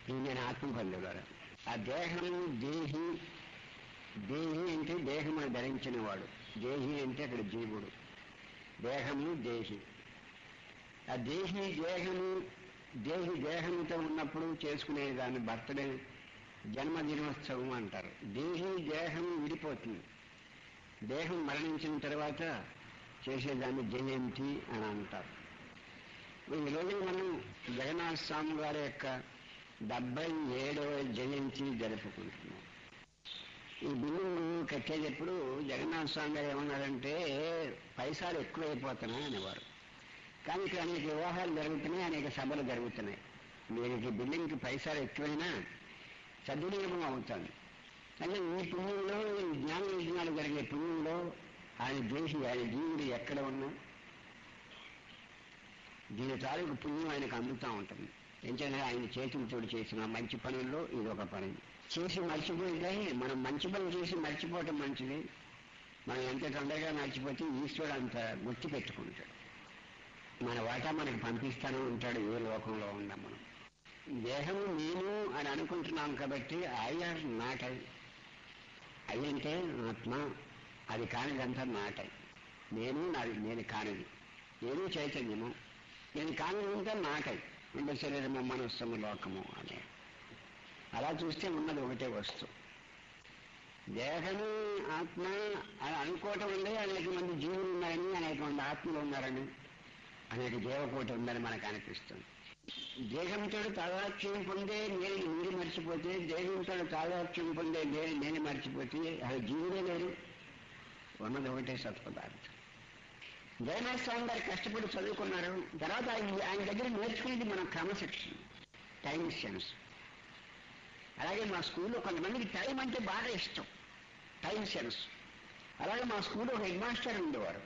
ఇది నేను ఆత్మ పొందేవారు ఆ దేహం దేహి దేహి అంటే దేహమును ధరించిన వాడు దేహి అంటే అక్కడ జీవుడు దేహము దేహి ఆ దేహి దేహము దేహి దేహంతో ఉన్నప్పుడు చేసుకునే దాన్ని బర్త్డే జన్మదినోత్సవం అంటారు దేహి దేహం విడిపోతుంది దేహం మరణించిన తర్వాత చేసేదాన్ని జయంతి అని అంటారు ఈ రోజు మనం జగన్నాథ స్వామి వారి యొక్క డెబ్బై ఏడవ జయంతి జరుపుకుంటున్నాం ఈ బిల్డింగ్ కట్టేటప్పుడు జగన్నాథ స్వామి గారు ఏమన్నారంటే పైసలు ఎక్కువైపోతున్నాయి అనేవారు కానీ ఇక్కడ అనేక వివాహాలు జరుగుతున్నాయి అనేక సభలు జరుగుతున్నాయి మీరు ఈ బిల్డింగ్కి పైసలు ఎక్కువైనా సద్వినియోగం అవుతుంది అంటే ఈ పుణ్యంలో ఈ జ్ఞాన యజ్ఞాలు జరిగే పుణ్యంలో ఆయన దేశి ఆయన జీవుడు ఎక్కడ ఉన్నా దీని తాలూకు పుణ్యం ఆయనకు అందుతూ ఉంటుంది ఏంటంటే ఆయన చేతులతో చేసిన మంచి పనుల్లో ఇది ఒక పని చేసి మర్చిపోయిందే మనం మంచి పని చేసి మర్చిపోవటం మంచిది మనం ఎంత తొందరగా మర్చిపోతే ఈశ్వరుడు అంత గుర్తు పెట్టుకుంటాడు మన వాటా మనకు పంపిస్తాను ఉంటాడు ఏ లోకంలో ఉన్నాం మనం దేహము నేను అని అనుకుంటున్నాం కాబట్టి ఆయా నాటై అయ్యంటే ఆత్మ అది కానిదంతా నాటై నేను నాది నేను కానిది నేను చైతన్యము నేను కానిది ఉంటే నాటై అంటే శరీరము మనస్సము లోకము అనే అలా చూస్తే ఉన్నది ఒకటే వస్తువు దేహము ఆత్మ అని అనుకోవటం ఉండే అనేక మంది జీవులు ఉన్నారని అనేక మంది ఆత్మలు ఉన్నారని అనేక దేవకోటి ఉందని మనకు అనిపిస్తుంది దేహంతో తాదాత్మ్యం పొందే నేను మీరు మర్చిపోతే దేహంతో తాదాత్మ్యం పొందే నేను నేను మర్చిపోతే అది జీవుడే లేరు ఉన్నది ఒకటే సత్పదార్థం జగన్నాథ స్వామి గారు కష్టపడి చదువుకున్నారు తర్వాత ఆయన ఆయన దగ్గర నేర్చుకునేది మన క్రమశిక్షణ టైం సెన్స్ అలాగే మా స్కూల్లో కొంతమందికి టైం అంటే బాగా ఇష్టం టైం సెన్స్ అలాగే మా స్కూల్లో ఒక హెడ్ మాస్టర్ ఉండేవారు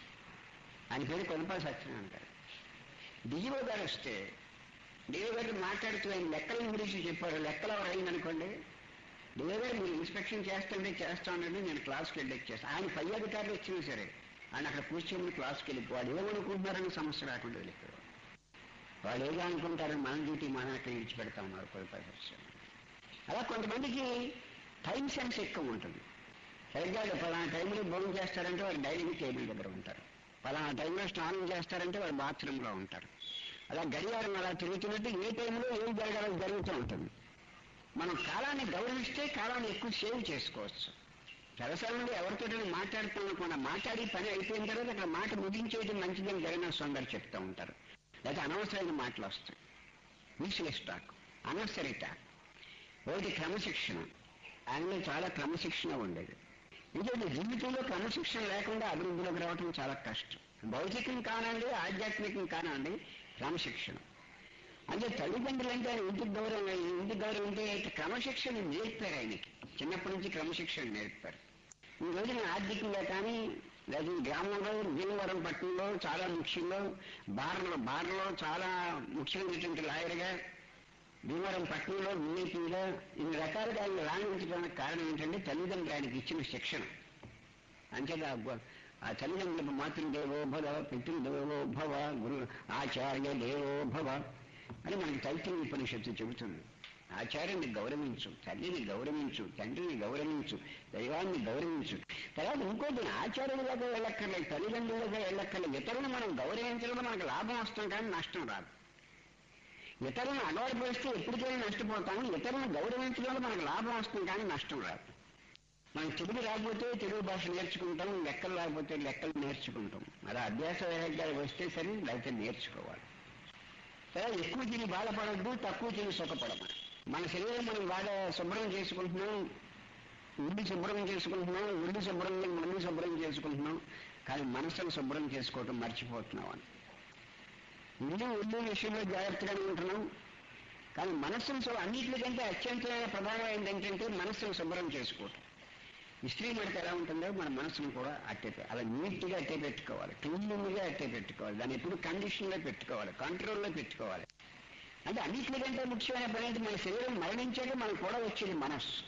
ఆయన పేరు కొనపా సత్యం అంటారు డిజిఓ గారు వస్తే డిఓ గారు మాట్లాడుతూ ఆయన లెక్కల గురించి చెప్పారు లెక్కలు ఎవరు అయిందనుకోండి డిఓ గారు మీరు ఇన్స్పెక్షన్ చేస్తుంటే చేస్తానండి నేను క్లాస్కి వెళ్ళి చేస్తాను ఆయన పై అధికారులు వచ్చినా సరే ఆయన అక్కడ కూర్చొని క్లాస్కి వెళ్ళిపోవాడు ఏమనుకుంటున్నారని సమస్య రాకుండా వెళ్ళిపోయాడు వాళ్ళు ఏదో అనుకుంటారని మన డ్యూటీ మన అక్కడ విడిచిపెడతా ఉన్నారు కొనపా సత్యం అలా కొంతమందికి టైం సెన్స్ ఎక్కువ ఉంటుంది సరిగ్గా పలానా టైంలో భోజనం చేస్తారంటే వారు డైలీ టేబుల్ దగ్గర ఉంటారు పలానా టైంలో స్నానం చేస్తారంటే వారు బాత్రూంలో ఉంటారు అలా గడియారం అలా తిరుగుతున్నట్టు ఏ టైంలో ఏం జరగాలో జరుగుతూ ఉంటుంది మనం కాలాన్ని గౌరవిస్తే కాలాన్ని ఎక్కువ సేవ్ చేసుకోవచ్చు సరసరంలో ఎవరితో మాట్లాడుతున్నా మాట్లాడి పని అయిపోయిన తర్వాత అక్కడ మాట ముగించేయడం మంచిదని జగన్నాథ స్వామి గారు చెప్తూ ఉంటారు లేకపోతే అనవసరమైన మాటలు వస్తాయి యూస్లెస్ టాక్ అనవసరి టాక్ ఒకటి క్రమశిక్షణ ఆయనలో చాలా క్రమశిక్షణ ఉండేది ఎందుకంటే జీవితంలో క్రమశిక్షణ లేకుండా అభివృద్ధిలోకి రావటం చాలా కష్టం భౌతికం కానండి ఆధ్యాత్మికం కానండి క్రమశిక్షణ అంటే తల్లిదండ్రులు అంటే ఆయన ఇంటికి గౌరవం ఇంటికి గౌరవం అంటే క్రమశిక్షణ నేర్పారు ఆయనకి చిన్నప్పటి నుంచి క్రమశిక్షణ నేర్పారు ఈ రోజున ఆర్థికంగా కానీ లేదా ఈ గ్రామంలో భీమవరం పట్టణంలో చాలా ముఖ్యంలో బార్లో బార్లో చాలా ముఖ్యమైనటువంటి లాయర్గా భీమవరం పట్టణంలో విఐపీగా ఇన్ని రకాలుగా ఆయన రాణించడానికి కారణం ఏంటంటే తల్లిదండ్రులు ఆయనకి ఇచ్చిన శిక్షణ అంచేత ఆ తల్లిదండ్రులకు మాతృదేవో భవ పితృదేవో భవ గురు ఆచార్య దేవో భవ అని మనకి తైత్రీయ ఉపనిషత్తు చెబుతుంది ఆచార్యుని గౌరవించు తల్లిని గౌరవించు తండ్రిని గౌరవించు దైవాన్ని గౌరవించు తర్వాత ఇంకోటి ఆచార్యులుగా వెళ్ళక్కర్లేదు తల్లిదండ్రులుగా వెళ్ళక్కర్లేదు ఇతరులను మనం గౌరవించడంలో మనకు లాభం వస్తుంది కానీ నష్టం రాదు ఇతరులను అలవాటుపరిస్తే ఎప్పటికైనా నష్టపోతాము ఇతరులను గౌరవించడంలో మనకు లాభం వస్తుంది కానీ నష్టం రాదు మనం తెలుగు రాకపోతే తెలుగు భాష నేర్చుకుంటాం లెక్కలు రాకపోతే లెక్కలు నేర్చుకుంటాం అలా అభ్యాస వైరాగ్యాలు వస్తే సరే లేకపోతే నేర్చుకోవాలి సరే ఎక్కువ తిని బాధపడద్దు తక్కువ తిని సుఖపడమని మన శరీరం మనం బాగా శుభ్రం చేసుకుంటున్నాం ఇల్లు శుభ్రం చేసుకుంటున్నాం ఇల్లు శుభ్రంగా మళ్ళీ శుభ్రం చేసుకుంటున్నాం కానీ మనసును శుభ్రం చేసుకోవటం మర్చిపోతున్నాం అని ఇల్లు ఇల్లు విషయంలో జాగ్రత్తగానే ఉంటున్నాం కానీ మనస్సును శు- అన్నిటికంటే అత్యంతమైన ప్రధానమైనది ఏంటంటే మనస్సును శుభ్రం చేసుకోవటం ఇస్త్రీ మడత ఎలా ఉంటుందో మన మనసును కూడా అట్టే పె- అలా నీట్గా అట్టే పెట్టుకోవాలి క్లీన్గా అట్టే పెట్టుకోవాలి దాన్ని ఎప్పుడు కండిషన్లో పెట్టుకోవాలి కంట్రోల్లో పెట్టుకోవాలి అంటే అన్నిటికంటే ముఖ్యమైన పని ఏంటి మన శరీరం మరణించాక మనకు కూడా వచ్చేది మనస్సు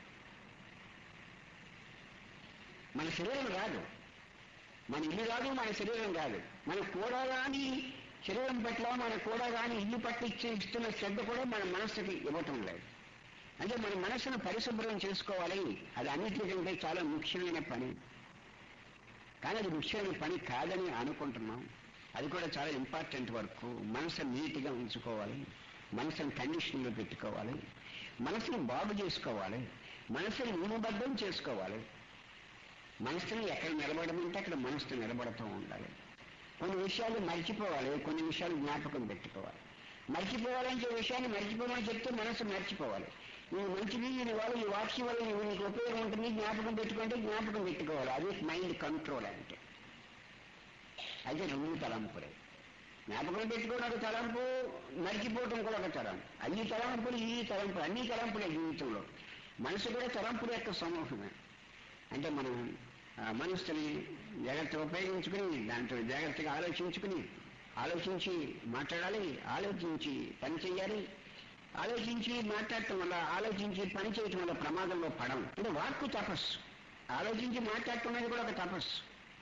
మన శరీరం రాదు మన ఇల్లు రాదు మన శరీరం రాదు మన కూడా రాని శరీరం పట్ల మన కూడా కానీ ఇల్లు పట్ల ఇచ్చే ఇస్తున్న శ్రద్ధ కూడా మన మనస్సుకి ఇవ్వటం లేదు అంటే మన మనస్సును పరిశుభ్రం చేసుకోవాలి అది అన్నిటికంటే చాలా ముఖ్యమైన పని కానీ అది ముఖ్యమైన పని కాదని అనుకుంటున్నాం అది కూడా చాలా ఇంపార్టెంట్ వర్క్ మనసు నీట్గా ఉంచుకోవాలి మనసును కండిషన్లో పెట్టుకోవాలి మనసును బాగు చేసుకోవాలి మనసును నియమబద్ధం చేసుకోవాలి మనసుని ఎక్కడ నిలబడమంటే అక్కడ మనసుతో నిలబడుతూ ఉండాలి కొన్ని విషయాలు మర్చిపోవాలి కొన్ని విషయాలు జ్ఞాపకం పెట్టుకోవాలి మర్చిపోవాలంటే విషయాన్ని మర్చిపోమని చెప్తే మనసు మర్చిపోవాలి ఈ మంచిది ఈ వాళ్ళు ఈ వాక్యం వల్ల ఇవి నీకు ఉపయోగం ఉంటుంది జ్ఞాపకం పెట్టుకుంటే జ్ఞాపకం పెట్టుకోవాలి అది మైండ్ కంట్రోల్ అంటే అయితే రెండు తలంపులే జ్ఞాపకం పెట్టుకోవడం ఒక తలంపు మర్చిపోవటం కూడా ఒక తలంపు అన్ని తలంపులు ఈ తలంపులు అన్ని తలంపులే జీవితంలో మనసు కూడా తలంపుల యొక్క సమూహమే అంటే మనం ఆ మనస్సుని జాగ్రత్తగా ఉపయోగించుకుని దాంట్లో జాగ్రత్తగా ఆలోచించుకుని ఆలోచించి మాట్లాడాలి ఆలోచించి పని చేయాలి ఆలోచించి మాట్లాడటం వల్ల ఆలోచించి పని చేయటం వల్ల ప్రమాదంలో పడం అంటే వాక్కు తపస్సు ఆలోచించి మాట్లాడటం అనేది కూడా ఒక తపస్సు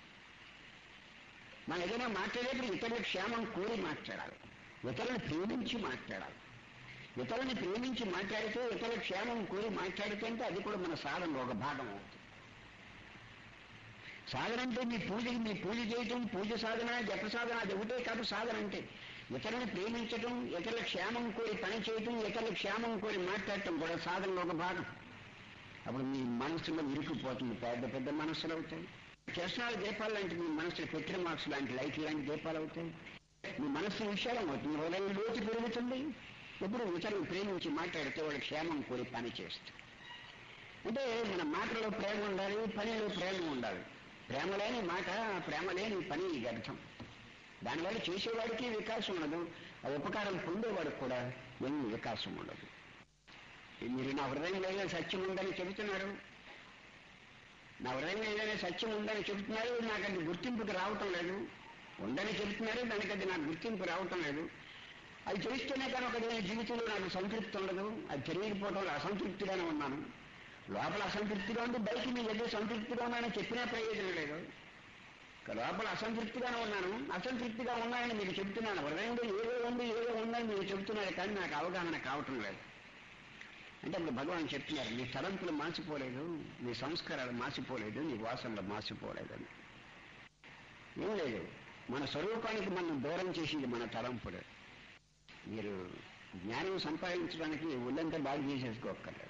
మనం ఏదైనా మాట్లాడేప్పుడు ఇతరుల క్షేమం కోరి మాట్లాడాలి ఇతరులను ప్రేమించి మాట్లాడాలి ఇతరులని ప్రేమించి మాట్లాడితే ఇతరుల క్షేమం కోరి మాట్లాడితే అంటే అది కూడా మన సాధనలో ఒక భాగం అవుతుంది సాధన అంటే మీ పూజకి మీ పూజ చేయటం పూజ సాధన జప సాధన అది ఒకటే కాదు సాధన అంటే ఇతరులను ప్రేమించటం ఇతరుల క్షేమం కోరి పని చేయటం ఇతరుల క్షేమం కోరి మాట్లాడటం కూడా సాధనలో ఒక భాగం అప్పుడు మీ మనసులో ఇరుక్కుపోతుంది పెద్ద పెద్ద మనస్సులు అవుతాయి చేసనాలు దీపాలు లాంటి మీ మనసులో పెట్టిన మార్క్స్ లాంటి లైట్లు లాంటి దీపాలు అవుతాయి మీ మనస్సు విశాలం అవుతుంది హృదయం లోతు పెరుగుతుంది ఎప్పుడు ఇతరులను ప్రేమించి మాట్లాడితే వాళ్ళ క్షేమం కోరి పని చేస్తుంది అంటే మన మాటలో ప్రేమ ఉండాలి పనిలో ప్రేమ ఉండాలి ప్రేమ లేని మాట ప్రేమ లేని పని వ్యర్థం దానివల్ల చేసేవాడికి వికాసం ఉండదు ఆ ఉపకారం పొందేవాడికి కూడా ఏమీ వికాసం ఉండదు మీరు నా హృదయంలో ఏదైనా సత్యం ఉందని చెబుతున్నారు నా హృదయంలో ఏదైనా సత్యం ఉందని చెబుతున్నారు నాకు అది గుర్తింపుకి రావటం లేదు ఉందని చెబుతున్నారు దానికి అది నాకు గుర్తింపు రావటం లేదు అది తెలిస్తేనే కానీ ఒక జీవితంలో నాకు సంతృప్తి ఉండదు అది తెలియకపోవడంలో అసంతృప్తిగానే ఉన్నాను లోపల అసంతృప్తిగా ఉంది బయట మీ దగ్గర సంతృప్తిగా ఉన్నానని చెప్పినా ప్రయోజనం లేదు లోపల అసంతృప్తిగానే ఉన్నాను అసంతృప్తిగా ఉన్నానని మీకు చెప్తున్నాను హృదయంలో ఏదో ఉంది ఏదో ఉందని మీరు చెప్తున్నారు కానీ నాకు అవగాహన కావటం లేదు అంటే అప్పుడు భగవాన్ చెప్తున్నారు నీ తలంపులు మాసిపోలేదు నీ సంస్కారాలు మాసిపోలేదు నీ వాసనలు మాసిపోలేదని ఏం లేదు మన స్వరూపానికి మనం దూరం చేసింది మన తలంపులు మీరు జ్ఞానం సంపాదించడానికి ఒళ్ళంతా బాగా చేసేసుకోక్కర్లేదు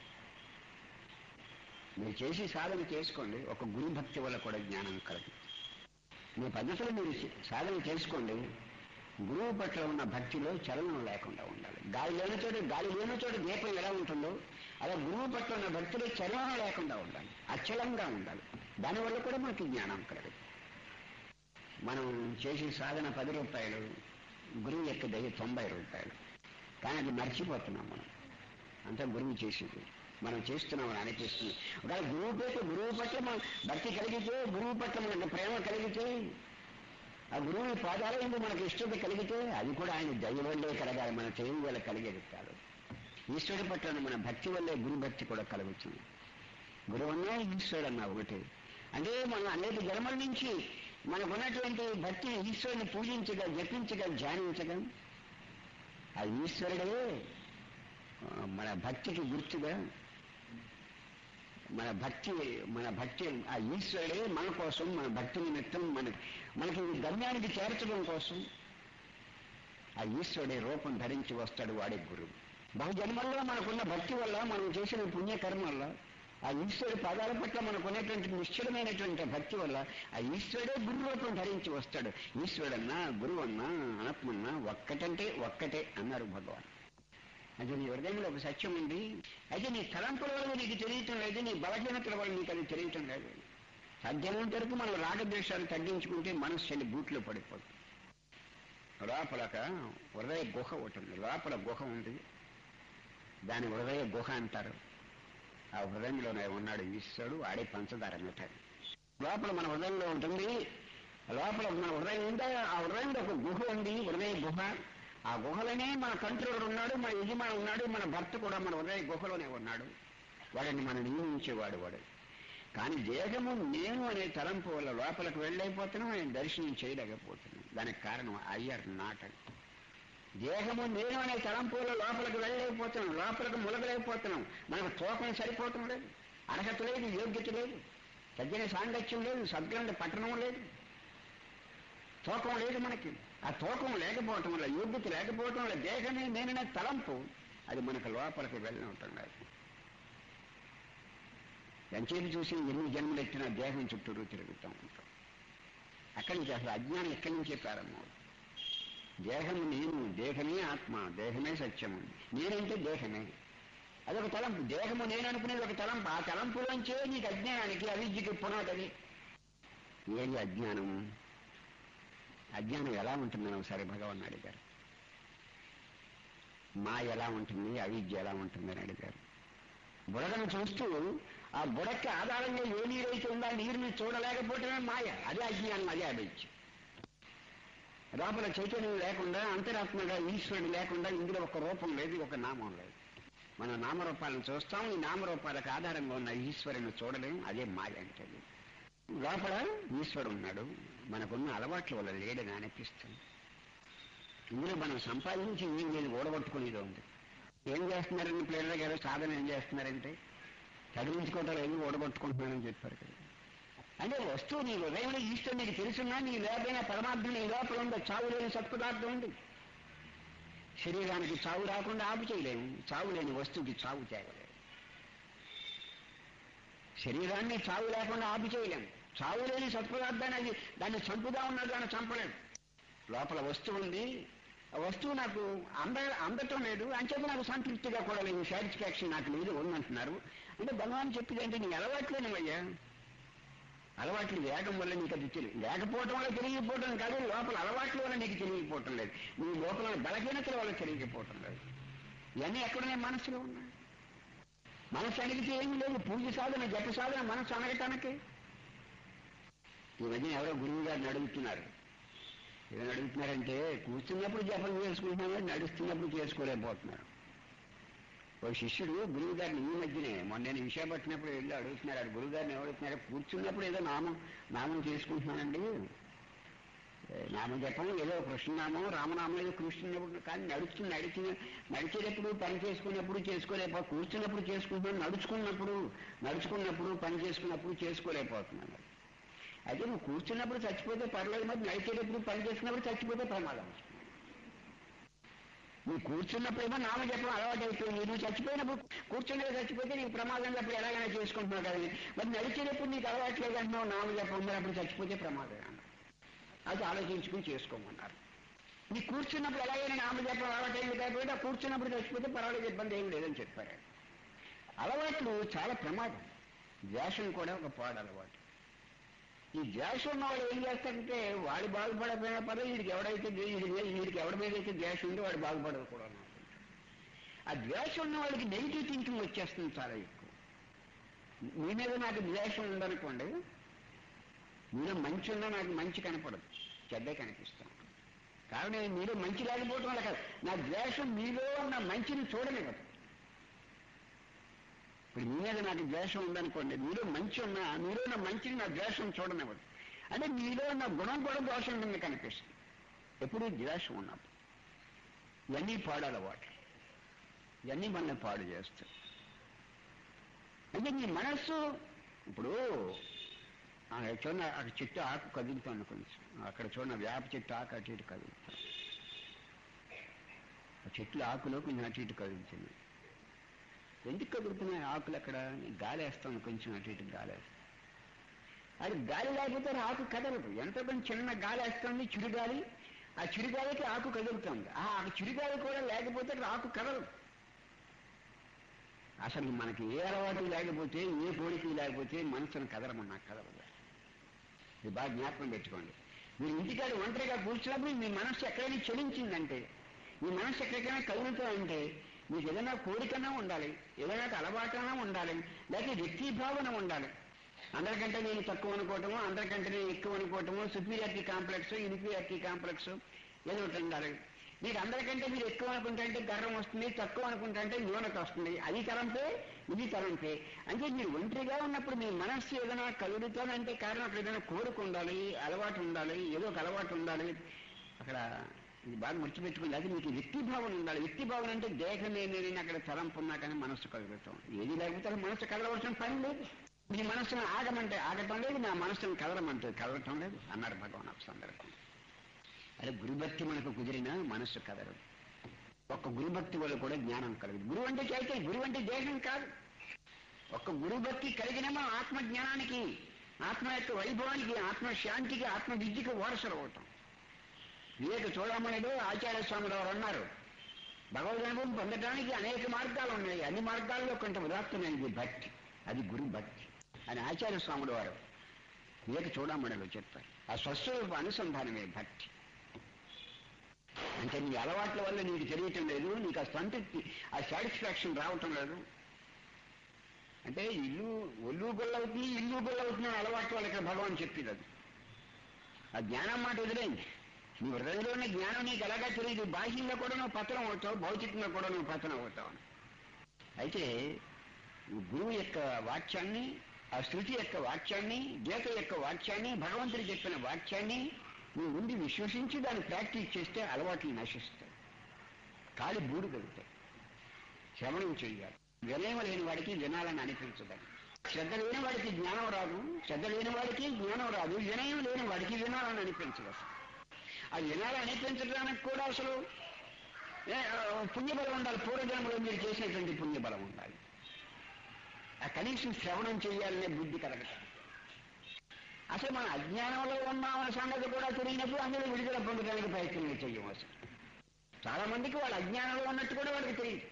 మీరు చేసి సాధన చేసుకోండి ఒక గురు భక్తి వల్ల కూడా జ్ఞానం కలదు మీ పద్ధతిలో మీరు సాధన చేసుకోండి గురువు పట్ల ఉన్న భక్తిలో చలనం లేకుండా ఉండాలి గాలి లేని చోట గాలి లేని చోట దీపం ఎలా ఉంటుందో అలా గురువు పట్ల ఉన్న భక్తిలో చలనం లేకుండా ఉండాలి అచలంగా ఉండాలి దానివల్ల కూడా మనకి జ్ఞానం కలదు మనం చేసే సాధన పది రూపాయలు గురువు యొక్క దయ తొంభై రూపాయలు కానీ అది మర్చిపోతున్నాం మనం అంతా గురువు చేసేది మనం చేస్తున్నామని అనిపిస్తుంది ఒకవేళ గురువు పేట గురువు పట్ల మనం భక్తి కలిగితే గురువు పట్ల మనకు ప్రేమ కలిగితే ఆ గురువు పాదాల ఎందుకు మనకు ఇష్టత కలిగితే అది కూడా ఆయన దయ వల్లే కలగాలి మన తెలివి వల్ల కలిగేది కాదు ఈశ్వరుడి పట్ల మన భక్తి వల్లే గురు భక్తి కూడా కలుగుతుంది గురువు అన్నా ఈశ్వరుడు అన్నా ఒకటి అంటే మనం అనేక జన్మల నుంచి మనకున్నటువంటి భక్తి ఈశ్వరుని పూజించగా జపించగా ధ్యానించగా ఆ ఈశ్వరుడే మన భక్తికి గుర్తుగా మన భక్తి మన భక్తి ఆ ఈశ్వరుడే మన కోసం మన భక్తి నిమిత్తం మన మనకి ఈ గమ్యానికి చేర్చడం కోసం ఆ ఈశ్వరుడే రూపం ధరించి వస్తాడు వాడే గురువు బహుజన్మల్లో మనకున్న భక్తి వల్ల మనం చేసిన పుణ్యకర్మ వల్ల ఆ ఈశ్వరుడి పదాల పట్ల మనకున్నటువంటి నిశ్చలమైనటువంటి భక్తి వల్ల ఆ ఈశ్వరుడే గురు రూపం ధరించి వస్తాడు ఈశ్వరుడన్నా గురువు అన్నా ఆత్మన్నా ఒక్కటంటే ఒక్కటే అన్నారు భగవాన్ అది నీ హృదయంలో ఒక సత్యం ఉంది అయితే నీ తలంపుల వల్ల నీకు తెలియటం లేదు నీ బలహీనతల వల్ల నీకు అది తెలియటం లేదు సాధ్యమైనంత వరకు మనం రాగద్వేషాలు తగ్గించుకుంటే మనసు చెల్లి బూట్లో పడిపోతుంది లోపలక హృదయ గుహ ఉంటుంది లోపల గుహ ఉంది దాని హృదయ గుహ అంటారు ఆ హృదయంలోనే ఉన్నాడు ఈశ్వరుడు ఆడే పంచదార మిఠాయి లోపల మన హృదయంలో ఉంటుంది లోపల మన హృదయం ఉందా ఆ హృదయంలో ఒక గుహ ఉంది హృదయ గుహ ఆ గుహలోనే మన కంట్రోలర్ ఉన్నాడు మన యజమాని ఉన్నాడు మన భర్త కూడా మన హృదయ గుహలోనే ఉన్నాడు వాడిని మనం నియమించేవాడు వాడు కానీ దేహము నేను అనే తలంపు వల్ల లోపలికి వెళ్ళైపోతున్నాం ఆయన దర్శనం చేయలేకపోతున్నాం దానికి కారణం అయ్యర్ నాట్ అని దేహము నేను అనే తలంపుల లోపలికి వెళ్ళలేకపోతున్నాం లోపలికి ములగలేకపోతున్నాం మనకు తూకం సరిపోవటం లేదు అర్హత లేదు యోగ్యత లేదు తగ్గిన సాంగత్యం లేదు సద్గ్రంథ పట్టణం లేదు తూకం లేదు మనకి ఆ తూకం లేకపోవటం వల్ల యోగ్యత లేకపోవటం వల్ల దేహమే నేననే తలంపు అది మనకు లోపలికి వెళ్ళనుంటున్నది ఎంచేపు చూసి ఎన్ని జన్మలు ఎత్తినా దేహం చుట్టూరు తిరుగుతూ ఉంటాం అక్కడి నుంచి అసలు అజ్ఞానం ఎక్కడి నుంచే ప్రారంభం దేహము నేను దేహమే ఆత్మ దేహమే సత్యము నేనంటే దేహమే అదొక తలంపు దేహము నేను అనుకునేది ఒక తలంపు ఆ తలంపులోంచే నీకు అజ్ఞానానికి అవిద్యకి పునాదది ఏది అజ్ఞానము అజ్ఞానం ఎలా ఉంటుందని ఒకసారి భగవాన్ అడిగారు మా ఎలా ఉంటుంది అవిద్య ఎలా ఉంటుందని అడిగారు బుడగను చూస్తూ ఆ బుడకి ఆధారంగా ఏ నీరైతే ఉందో ఆ నీరుని చూడలేకపోవటమే మాయ అదే అజ్ఞానం అదే అవిద్య లోపల చైతన్యం లేకుండా అంతరాత్మగా ఈశ్వరుడు లేకుండా ఇందులో ఒక రూపం లేదు ఒక నామం లేదు మన నామరూపాలను చూస్తాం ఈ నామరూపాలకు ఆధారంగా ఉన్న ఈశ్వరుని చూడలేం అదే మాయ అంటే లోపల ఈశ్వరుడు ఉన్నాడు మనకున్న అలవాట్ల వల్ల లేడని అనిపిస్తుంది ఇందులో మనం సంపాదించి ఏం లేదు ఓడగొట్టుకునేది ఉంది ఏం చేస్తున్నారండి పిల్లల గారు సాధన ఏం చేస్తున్నారంటే చదివించుకోవటం లేదు ఓడగొట్టుకుంటున్నారని చెప్పారు కదా అంటే వస్తువు నీ హృదయంలో ఈశ్వరు నీకు తెలుసున్నా నీ లేకపోయినా పరమార్థం నీ లోపల ఉందో చావు లేని సత్పదార్థం ఉంది శరీరానికి చావు రాకుండా ఆపు చేయలేము చావు లేని వస్తువుకి చావు తేగలేము శరీరాన్ని చావు లేకుండా ఆపు చేయలేము చావు లేని సత్పదార్థాన్ని అది దాన్ని చంపుదా ఉన్నది దాన్ని చంపలేము లోపల వస్తువు ఉంది ఆ వస్తువు నాకు అంద అందటం లేదు అంచేత నాకు సంతృప్తిగా కూడా లేదు సాటిస్ఫాక్షన్ నాకు లేదు ఉందంటున్నారు అంటే భగవాన్ చెప్పింది అంటే నీ అలవాట్లేనివయ్యా అలవాట్లు వేగం వల్ల నీకు అది తెలియదు లేకపోవటం వల్ల తెలియకపోవటం కాదు లోపల అలవాట్ల వల్ల నీకు తెలియకపోవటం లేదు నీ లోపల బలహీనతల వల్ల తెలియకపోవటం లేదు ఇవన్నీ ఎక్కడున్నాయి మనసులో ఉన్నాయి మనసు అడిగితే ఏమీ లేదు పూజ సాధన జప సాధన మనసు అనగటానికి ఈ మధ్య ఎవరో గురువు గారిని అడుగుతున్నారు ఏమైనా అడుగుతున్నారంటే కూర్చున్నప్పుడు జపం చేసుకుంటున్నామని నడుస్తున్నప్పుడు చేసుకోలేకపోతున్నారు ఓ శిష్యుడు గురువు గారిని ఈ మధ్యనే మొన్న నేను విశాఖపట్టినప్పుడు వెళ్ళి అడుగుతున్నారు ఆ గురువు గారిని ఎవడుతున్నారు కూర్చున్నప్పుడు ఏదో నామం నామం చేసుకుంటున్నానండి ఏ, నామం జపం ఏదో కృష్ణనామం రామనామం ఏదో కృష్ణున్నప్పుడు కానీ నడుస్తు నడిచిన నడిచేటప్పుడు పని చేసుకున్నప్పుడు చేసుకోలేకపో కూర్చున్నప్పుడు చేసుకుంటున్నాను నడుచుకున్నప్పుడు నడుచుకున్నప్పుడు పని చేసుకున్నప్పుడు చేసుకోలేకపోతున్నాను అయితే నువ్వు కూర్చున్నప్పుడు చచ్చిపోతే పర్లేదు మరి నడిచేటప్పుడు పని చేసినప్పుడు చచ్చిపోతే ప్రమాదం నువ్వు కూర్చున్నప్పుడేమో నామ జపం అలవాటు అయిపోయింది నువ్వు చచ్చిపోయినప్పుడు కూర్చునే చచ్చిపోతే నీకు ప్రమాదం అప్పుడు ఎలాగైనా చేసుకుంటున్నావు కదా మరి నడిచేటప్పుడు నీకు అలవాట్లేదు అంటున్నావు నామ జపం మరి అప్పుడు చచ్చిపోతే ప్రమాదం అన్నారు అది ఆలోచించుకుని చేసుకోమన్నారు నీ కూర్చున్నప్పుడు ఎలాగైనా నామ జపం అలవాటు అయింది కాబట్టి ఆ కూర్చున్నప్పుడు చచ్చిపోతే పర్వాలేదు ఇబ్బంది ఏం లేదని చెప్పారు అలవాట్లు చాలా ప్రమాదం ద్వేషం కూడా ఒక పాడు అలవాటు ఈ ద్వేషం ఉన్న వాడు ఏం చేస్తాడంటే వాడు బాగుపడకపోయినా పర్లేదు వీడికి ఎవడైతే వీడికి వీడికి ఎవడి మీద అయితే ద్వేషం ఉందో వాడు బాగుపడదు కూడా ఆ ద్వేషం ఉన్న వాళ్ళకి నెగిటివ్ థింకింగ్ వచ్చేస్తుంది చాలా ఎక్కువ మీ మీద నాకు ద్వేషం ఉందనుకోండి మీలో మంచి ఉన్నా నాకు మంచి కనపడదు చెడ్డే కనిపిస్తాను కారణం మీలో మంచి లేకపోవడం వల్ల కాదు నా ద్వేషం మీలో ఉన్న మంచిని చూడనివ్వదు ఇప్పుడు మీ మీద నాకు ద్వేషం ఉందనుకోండి మీలో మంచి ఉన్నా మీలో ఉన్న మంచిని నా ద్వేషం చూడనివ్వదు అంటే మీలో ఉన్న గుణం కూడా దోషం కింద కనిపిస్తుంది ఎప్పుడు ద్వేషం ఉన్నప్పుడు ఇవన్నీ పాడు అలవాటు ఇవన్నీ మనల్ని పాడు చేస్తాయి అంటే మీ మనస్సు ఇప్పుడు ఆ, చూడండి అక్కడ చెట్టు ఆకు కదులుతుంది కొంచెం అక్కడ చూడండి వేప చెట్టు ఆకు అటు ఇటు కదులుతుంది ఆ చెట్లు ఆకులో కొంచెం అటు ఇటు కదులుతుంది ఎందుకు కదులుతున్నాయి ఆకులు అక్కడ గాలి వేస్తాను కొంచెం అటు ఇటు గాలి వేస్తాను అది గాలి లేకపోతే ఆకు కదలదు ఎంత కొంచెం చిన్న గాలి వేస్తుంది చిరుగాలి ఆ చిరుగాలికి ఆకు కదులుతుంది ఆ చిరుగాలి కూడా లేకపోతే అక్కడ ఆకు కదలదు అసలు మనకి ఏ అలవాటు లేకపోతే ఏ కోరిక లేకపోతే మనసును కదలమన్నా కదలదు ఇది బాగా జ్ఞాపకం పెట్టుకోండి మీరు ఇంటికాడ ఒంటరిగా కూర్చున్నప్పుడు మీ మనస్సు ఎక్కడైనా చెలించిందంటే మీ మనస్సు ఎక్కడికైనా కదులుతుందంటే మీకు ఏదైనా కోరికనా ఉండాలి ఏదైనా అలవాటనా ఉండాలి లేకపోతే వ్యక్తి భావన ఉండాలి అందరికంటే నేను తక్కువ అనుకోవటము అందరికంటే నేను ఎక్కువ అనుకోవటము సుపీరియారిటీ కాంప్లెక్స్ ఇన్ఫీరియారిటీ కాంప్లెక్స్ ఏదో ఒకటి ఉండాలి మీరు అందరికంటే మీరు ఎక్కువ అనుకుంటే గర్వం వస్తుంది తక్కువ అనుకుంటే న్యూనత వస్తుంది అది తలంపే ఇది తలంపే అంటే మీరు ఒంటరిగా ఉన్నప్పుడు మీ మనస్సు ఏదైనా కలుగుతానంటే కారణం అక్కడ ఏదైనా కోరిక ఉండాలి అలవాటు ఉండాలి ఏదో ఒక అలవాటు ఉండాలి అక్కడ ఇది బాగా మర్చిపెట్టుకుంది అది మీకు వ్యక్తి భావన ఉండాలి వ్యక్తి భావన అంటే దేహమే నేను అక్కడ తలంపు ఉన్నా కానీ మనస్సు కలుగుతాం ఏది లేకపోతే అసలు మనస్సు కదలవలసిన పని లేదు మీ మనస్సును ఆగమంటే ఆగటం లేదు నా మనస్సును కదలమంటే కదలటం లేదు అన్నారు భగవాన్ ఆ సందర్భం అదే గురుభక్తి మనకు కుదిరినా మనస్సు కదలదు ఒక్క గురుభక్తి వల్ల కూడా జ్ఞానం కలగదు గురువు అంటే చైతన్యం గురువు అంటే దేహం కాదు ఒక్క గురుభక్తి కలిగిన మనం ఆత్మ జ్ఞానానికి ఆత్మ యొక్క వైభవానికి ఆత్మ శాంతికి ఆత్మ విద్యకి వారసులు అవుతాం వివేక చూడమనేదో ఆచార్య స్వామి వారు అన్నారు భగవద్ అనుభవం పొందడానికి అనేక మార్గాలు ఉన్నాయి అన్ని మార్గాల్లో కొంత ఉదాత్తమైనది భక్తి అది గురు భక్తి అని ఆచార్య స్వాముల వారు వివేక చూడమణిలో చెప్పారు ఆ స్వస్వరూప అనుసంధానమే భక్తి అంటే నీ అలవాట్ల వల్ల నీకు తెలియటం లేదు నీకు ఆ సంతృప్తి ఆ సాటిస్ఫాక్షన్ రావటం లేదు అంటే ఇల్లు ఒళ్ళు గొల్లవుతుంది ఇల్లు గొల్లవుతుంది అని అలవాట్ల వల్ల ఇక్కడ భగవాన్ చెప్పింది అది ఆ జ్ఞానం మాట వదిలేండి నీ హృదయంలో ఉన్న జ్ఞానం నీకు ఎలాగా తెలియదు బాహ్యంగా కూడా నువ్వు పతనం అవుతావు భౌతికంగా కూడా నువ్వు పతనం అవుతావు అయితే గురువు యొక్క వాక్యాన్ని ఆ శృతి యొక్క వాక్యాన్ని గీత యొక్క వాక్యాన్ని భగవంతుడు చెప్పిన వాక్యాన్ని నువ్వు ఉండి విశ్వసించి దాన్ని ప్రాక్టీస్ చేస్తే అలవాట్లు నశిస్తాయి కాలి బూడు కలుగుతాయి శ్రవణం చెయ్యాలి వినయం లేని వాడికి వినాలని అనిపించదని శ్రద్ధ లేని వాడికి జ్ఞానం రాదు శ్రద్ధ లేని వాడికి జ్ఞానం రాదు వినయం లేని వాడికి వినాలని అనిపించదు అసలు ఆ వినాలని అనిపించడానికి కూడా అసలు ఏ, ఆ, పుణ్యబలం ఉండాలి పూర్వజన్మలో మీరు చేసినటువంటి పుణ్యబలం ఉండాలి ఆ కనీసం శ్రవణం చేయాలనే బుద్ధి కలగటం అసలు మన అజ్ఞానంలో ఉన్నామన్న సంగతి కూడా తెలియనప్పుడు అందులో విడుదల పొందడానికి ప్రయత్నం చెయ్యం అసలు చాలా మందికి వాళ్ళ అజ్ఞానంలో ఉన్నట్టు కూడా వాళ్ళకి తెలియదు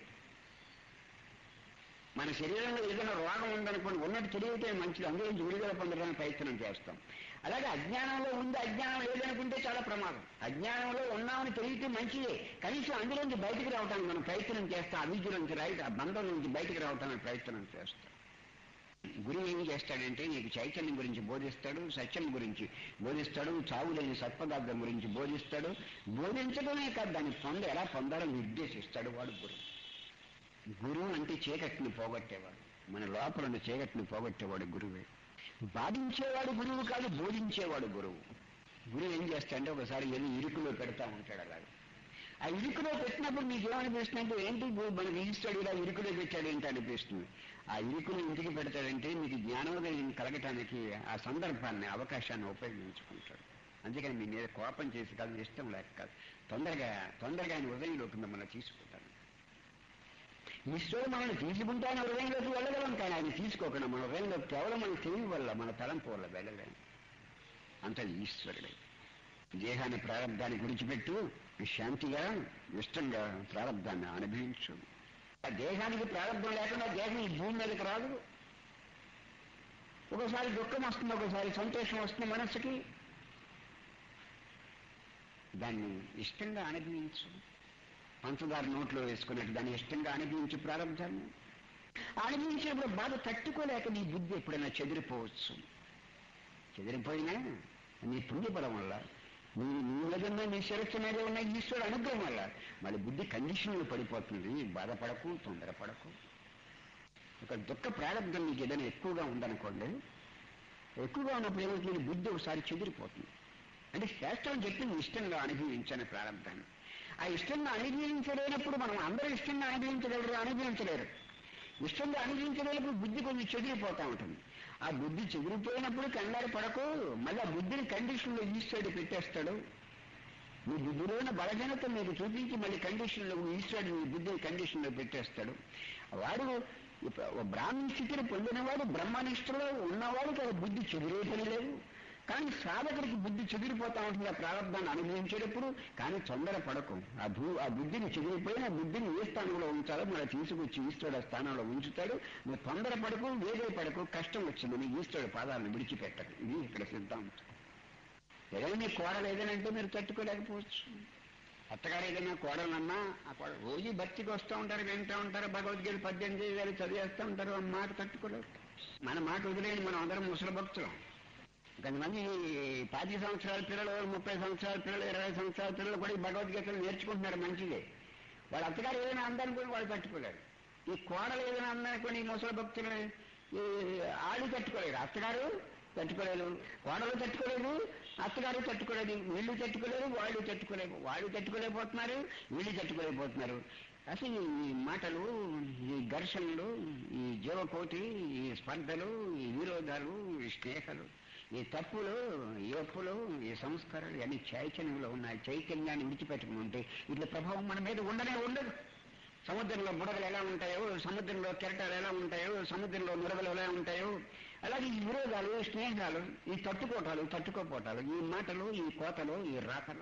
మన శరీరంలో ఏదైనా రోగం ఉందనుకోండి ఉన్నట్టు తెలియటే మంచిది అందులో నుంచి విడుదల పొందడానికి ప్రయత్నం చేస్తాం అలాగే అజ్ఞానంలో ఉంది అజ్ఞానం లేదనుకుంటే చాలా ప్రమాదం అజ్ఞానంలో ఉన్నామని తెలియటే మంచిదే కనీసం అందులోంచి బయటికి రావడానికి మనం ప్రయత్నం చేస్తాం అవిద్య నుంచి రైట్ ఆ బంధం నుంచి బయటికి రావడానికి ప్రయత్నం చేస్తాం గురువు ఏం చేస్తాడంటే నీకు చైతన్యం గురించి బోధిస్తాడు సత్యం గురించి బోధిస్తాడు చావు లేని సత్పదార్థం గురించి బోధిస్తాడు బోధించడమే కాదు దాన్ని పొంద ఎలా పొందాలో నిర్దేశిస్తాడు వాడు గురువు గురువు అంటే చీకటిని పోగొట్టేవాడు మన లోపల ఉన్న చీకటిని పోగొట్టేవాడు గురువే బాధించేవాడు గురువు కాదు బోధించేవాడు గురువు గురువు ఏం చేస్తాడంటే ఒకసారి వెళ్ళి ఇరుకులో పెడతా ఉంటాడు అలాగే ఆ ఇరుకులో పెట్టినప్పుడు మీకు ఏమనిపిస్తుంది అంటే ఏంటి గురువు మనకి ఈస్తాడు ఇలా ఇరుకులో పెట్టాడు ఏంటి అనిపిస్తుంది ఆ ఇరుకులో ఇంటికి పెడతాడంటే మీకు జ్ఞానోదయం కలగటానికి ఆ సందర్భాన్ని అవకాశాన్ని ఉపయోగించుకుంటాడు అందుకని మీ మీద కోపం చేసి కాదు ఇష్టం లేక కాదు తొందరగా తొందరగా ఆయన ఉదయంలోకి మిమ్మల్ని తీసుకుంటాను ఈశ్వరుడు మనల్ని తీసుకుంటే ఆయన హృదయంలోకి వెళ్ళగలం కానీ ఆయన తీసుకోకుండా మన హృదయంలో కేవలం మన తెలివి వల్ల మన తలంపు వల్ల వెళ్ళలేము అంత ఈశ్వరుడే దేహాన్ని ప్రారంధాన్ని విడిచిపెట్టు శాంతిగా ఇష్టంగా ప్రారంధాన్ని అనుభవించు ఆ దేహానికి ప్రారంభం లేకుండా దేహం ఈ భూమి మీదకి రాదు ఒకసారి దుఃఖం వస్తుంది ఒకసారి సంతోషం వస్తుంది మనస్సుకి దాన్ని ఇష్టంగా అనుభవించు పంచదార నోట్లో వేసుకున్నట్టు దాన్ని ఇష్టంగా అనుభవించు ప్రారంభాన్ని అనుభవించినప్పుడు బాధ తట్టుకోలేక నీ బుద్ధి ఎప్పుడైనా చెదిరిపోవచ్చు చెదిరిపోయినా నీ పుణ్యబలం వల్ల నీ నీ మీద నీ శిరస్సు మీద ఉన్న ఈశ్వరుడు అనుగ్రహం వల్ల మళ్ళీ బుద్ధి కండిషన్లో పడిపోతుంది బాధపడకు తొందరపడకు ఒక దుఃఖ ప్రారంభం నీకు ఏదైనా ఎక్కువగా ఉందనుకోండి ఎక్కువగా ఉన్నప్పుడు ఏమవుతుంది బుద్ధి ఒకసారి చెదిరిపోతుంది అంటే శాస్త్రం చెప్పింది ఇష్టంగా అనుభవించని ప్రారంభాన్ని ఆ ఇష్టంగా అనుభవించలేనప్పుడు మనం అందరూ ఇష్టంగా అనుభవించగలరు అనుభవించలేరు ఇష్టంగా అనుభవించలేనప్పుడు బుద్ధి కొంచెం చెదిరిపోతూ ఉంటుంది ఆ బుద్ధి చెదిరిపోయినప్పుడు కంగారు పడకు మళ్ళీ ఆ బుద్ధిని కండిషన్లో ఈశ్వరుడు పెట్టేస్తాడు మీ బుద్ధిలోని బలహీనత మీకు చూపించి మళ్ళీ కండిషన్లో ఈశ్వరుడు మీ బుద్ధిని కండిషన్లో పెట్టేస్తాడు వాడు ఇప్పుడు బ్రాహ్మణ స్థితిని పొందినవాడు బ్రహ్మనిష్టలో ఉన్నవాడికి ఆ బుద్ధి చెదిరేయటం లేదు కానీ సాధకుడికి బుద్ధి చెదిరిపోతా ఉంటుంది ఆ ప్రారంభాన్ని అనుభవించేటప్పుడు కానీ తొందర పడకు ఆ భూ ఆ బుద్ధిని చెదిరిపోయిన ఆ బుద్ధిని ఏ స్థానంలో ఉంచాలో మన తీసుకొచ్చి ఈశ్వరుడు ఆ స్థానంలో ఉంచుతాడు నువ్వు తొందర పడకు వేరే పడకు కష్టం వచ్చిందని ఈశ్వరుడు పాదాలను విడిచిపెట్టదు ఇది ఇక్కడ సిద్ధాంతం ఏదైనా మీ కోడలు ఏదైనా మీరు తట్టుకోలేకపోవచ్చు అత్తగారు ఏదైనా కోడలన్నా ఆ కోడ రోజు భక్తికి వస్తూ ఉంటారు వింటూ ఉంటారు భగవద్గీత పద్దెనిమిది వేలు చదివేస్తూ ఉంటారు ఆ మాట తట్టుకోలేరు మన మాట వదిలేని మనం అందరం ముసలి భక్తులం కొంతమంది పాతి సంవత్సరాల పిల్లలు ముప్పై సంవత్సరాల పిల్లలు ఇరవై సంవత్సరాల పిల్లలు కూడా ఈ భగవద్గీతలు నేర్చుకుంటున్నారు మంచిదే వాళ్ళ అత్తగారు ఏదైనా అందనుకుని వాళ్ళు తట్టుకోలేరు ఈ కోడలు ఏదైనా అందనుకుని ఈ ముసలి భక్తులు ఈ ఆళ్ళు తట్టుకోలేరు అత్తగారు తట్టుకోలేదు కోడలు తట్టుకోలేదు అత్తగారు తట్టుకోలేదు వీళ్ళు తట్టుకోలేరు వాళ్ళు తట్టుకోలేరు వాళ్ళు తట్టుకోలేకపోతున్నారు వీళ్ళు తట్టుకోలేకపోతున్నారు అసలు ఈ మాటలు ఈ ఘర్షణలు ఈ జీవకోటి ఈ స్పర్ధలు ఈ విరోధాలు ఈ స్నేహాలు ఈ తప్పులు ఈ ఒప్పులు ఈ సంస్కారాలు ఇవన్నీ చైతన్యంలో ఉన్నాయి చైతన్యాన్ని విడిచిపెట్టుకుని ఉంటే ఇట్లా ప్రభావం మన మీద ఉండనే ఉండదు సముద్రంలో బుడగలు ఎలా ఉంటాయో సముద్రంలో కెరటాలు ఎలా ఉంటాయో సముద్రంలో నురగలు ఎలా ఉంటాయో అలాగే ఈ విరోధాలు ఈ స్నేహాలు ఈ తట్టుకోటాలు తట్టుకోపోటాలు ఈ మాటలు ఈ కోతలు ఈ రాతలు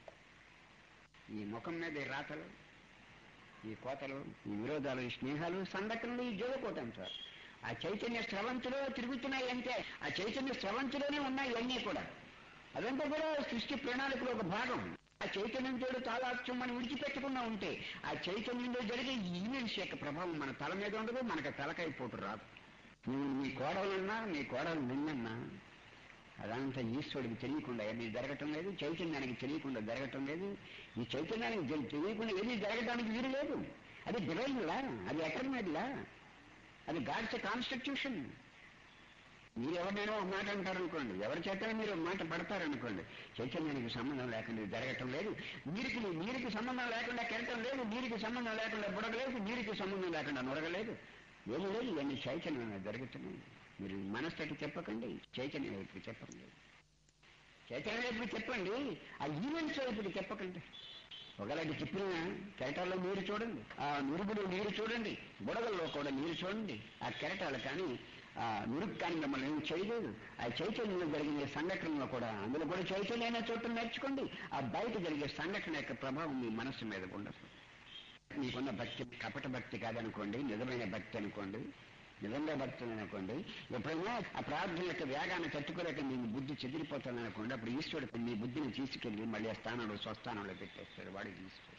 ఈ ముఖం మీద ఈ రాతలు ఈ కోతలు ఈ విరోధాలు ఈ స్నేహాలు సందకలు ఈ జోగకోటం సార్ ఆ చైతన్య స్రవంతిలో తిరుగుతున్నాయి అంటే ఆ చైతన్య స్రవంతిలోనే ఉన్నాయి ఇవన్నీ కూడా అదంతా కూడా సృష్టి ప్రణాళికలో ఒక భాగం ఆ చైతన్యం తోడు తాళాత్యం మనం విడిచిపెట్టకుండా ఉంటే ఆ చైతన్యంలో జరిగే ఈవెంట్స్ యొక్క ప్రభావం మన తల మీద ఉండదు మనకు తలకాయ పోటు రాదు నువ్వు నీ కోడలన్నా నీ కోడలు నిన్నన్నా అదంతా ఈశ్వరుడికి తెలియకుండా ఏమీ జరగటం లేదు చైతన్యానికి తెలియకుండా జరగటం లేదు ఈ చైతన్యానికి తెలి- తెలియకుండా ఏమీ జరగడానికి వీలు లేదు అది డివైన్లా అది ఎటర్మేడ్లా అది గాడ్స్ కాన్స్టిట్యూషన్ మీరు ఎవరినైనా ఒక మాట అంటారనుకోండి ఎవరి చేత మీరు ఒక మాట పడతారనుకోండి చైతన్యానికి సంబంధం లేకుండా ఇది జరగటం లేదు నీరికి నీరికి సంబంధం లేకుండా కెరటం లేదు నీరికి సంబంధం లేకుండా బుడగలేదు నీరికి సంబంధం లేకుండా నొరగలేదు ఏమీ లేదు ఇవన్నీ చైతన్యంగా జరుగుతున్నాయి మీరు మనస్తటి చెప్పకండి చైతన్యం వైపు చెప్పండి చైతన్యం వైపు చెప్పండి ఆ ఈవెంట్స్ వైపు చెప్పకండి ఒకవేళ అది చెప్పిన కెరటాల్లో నీరు చూడండి ఆ నురుగులు నీరు చూడండి బుడగల్లో కూడా నీరు చూడండి ఆ కెరటాలు కానీ ఆ నురుగు కానీ మిమ్మల్ని ఏం చేయలేదు ఆ చైతన్యంలో జరిగే సంఘటనలో కూడా అందులో కూడా చైతన్యమైన చోట్ల నేర్చుకోండి ఆ బయట జరిగే సంఘటన యొక్క ప్రభావం మీ మనస్సు మీద ఉండదు మీకున్న భక్తి కపట భక్తి కాదనుకోండి నిజమైన భక్తి అనుకోండి నిజంగా భక్తి అనుకోండి ఎప్పుడైనా ఆ ప్రార్థన యొక్క వేగాన్ని తట్టుకోలేక మీ బుద్ధి చెదిరిపోతుంది అనుకోండి అప్పుడు ఈశ్వరుడు మీ బుద్ధిని తీసుకెళ్లి మళ్ళీ ఆ స్థానంలో స్వస్థానంలో పెట్టేస్తాడు వాడికి ఈశ్వరుడు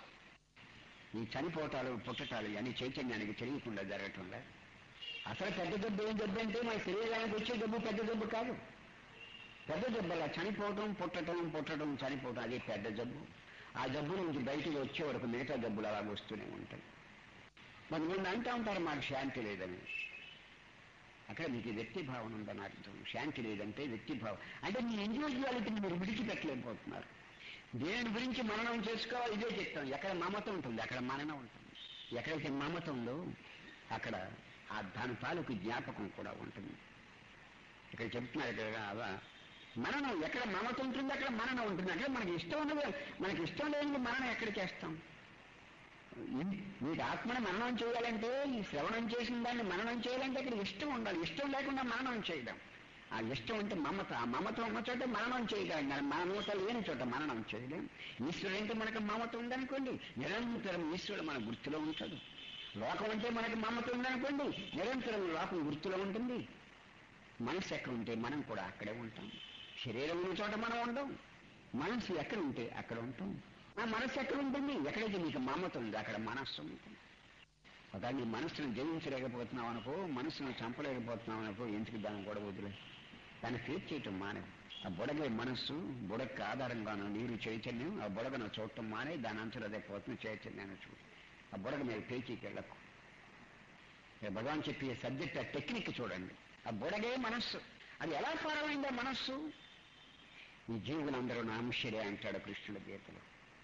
ఈ చనిపోటాలు పుట్టటాలు ఇవన్నీ చైతన్యానికి తెలియకుండా జరగటంలే అసలు పెద్ద దెబ్బ ఏం దెబ్బ అంటే మన శరీరానికి వచ్చే దెబ్బ పెద్ద దెబ్బ కాదు పెద్ద దెబ్బలా చనిపోవటం పుట్టటం పుట్టడం చనిపోవటం అది పెద్ద జబ్బు ఆ జబ్బు నుంచి బయటికి వచ్చే వరకు మిగతా జబ్బులు అలా వస్తూనే ఉంటాయి కొంతమంది అంటూ ఉంటారు మాకు శాంతి లేదని అక్కడ మీకు వ్యక్తి భావన ఉందని అర్థం శాంతి లేదంటే వ్యక్తి భావం అంటే మీ ఇండివిజువాలిటీని మీరు విడిచిపెట్టలేకపోతున్నారు దేని గురించి మననం చేసుకోవాలి ఇదే చెప్తాం ఎక్కడ మమత ఉంటుంది అక్కడ మననం ఉంటుంది ఎక్కడైతే మమత ఉందో అక్కడ ఆ దాని తాలూకు జ్ఞాపకం కూడా ఉంటుంది ఇక్కడ చెప్తున్నారు ఇక్కడ అలా మననం ఎక్కడ మమత ఉంటుంది అక్కడ మననం ఉంటుంది అక్కడ మనకి ఇష్టం ఉన్నది మనకి ఇష్టం లేనిది మననం ఎక్కడ చేస్తాం ఇన్- మీకు ఆత్మని మననం చేయాలంటే ఈ శ్రవణం చేసిన దాన్ని మననం చేయాలంటే అక్కడ ఇష్టం ఉండాలి ఇష్టం లేకుండా మననం చేయడం ఆ ఇష్టం అంటే మమత ఆ మమత ఉన్న చోట మననం చేయగలం కానీ మమత లేని చోట మననం చేయలేం ఈశ్వరుడు అంటే మనకు మమత ఉందనుకోండి నిరంతరం ఈశ్వరుడు మన గుర్తులో ఉంటాడు లోకం అంటే మనకి మమత ఉందనుకోండి నిరంతరం లోకం గుర్తులో ఉంటుంది మనసు ఎక్కడ ఉంటే మనం కూడా అక్కడే ఉంటాం శరీరం ఉన్న చోట మనం ఉండం మనసు ఎక్కడ ఉంటే అక్కడ ఉంటాం ఆ మనసు ఎక్కడ ఉంటుంది ఎక్కడైతే నీకు మమత ఉంది అక్కడ మనస్సు ఉంటుంది ఒకవేళ నీ మనస్సును జయించలేకపోతున్నావు అనుకో మనస్సును చంపలేకపోతున్నావు అనుకో ఎందుకు దాన్ని కూడా వదిలే దాన్ని ఫేస్ చేయటం మానే ఆ బుడగే మనస్సు బుడగకి ఆధారంగాను నీరు చైతన్యం ఆ బుడగను చూడటం మానే దాని అంతలో అదే పోతుంది చైతన్యాన్ని చూడు ఆ బుడగ మీద పేచీకి వెళ్ళకు ఇక భగవాన్ చెప్పే సబ్జెక్ట్ ఆ టెక్నిక్ చూడండి ఆ బుడగే మనస్సు అది ఎలా ఫారమైందా మనస్సు ఈ జీవులందరూ నా అంశరే అంటాడు కృష్ణుడు గీతలో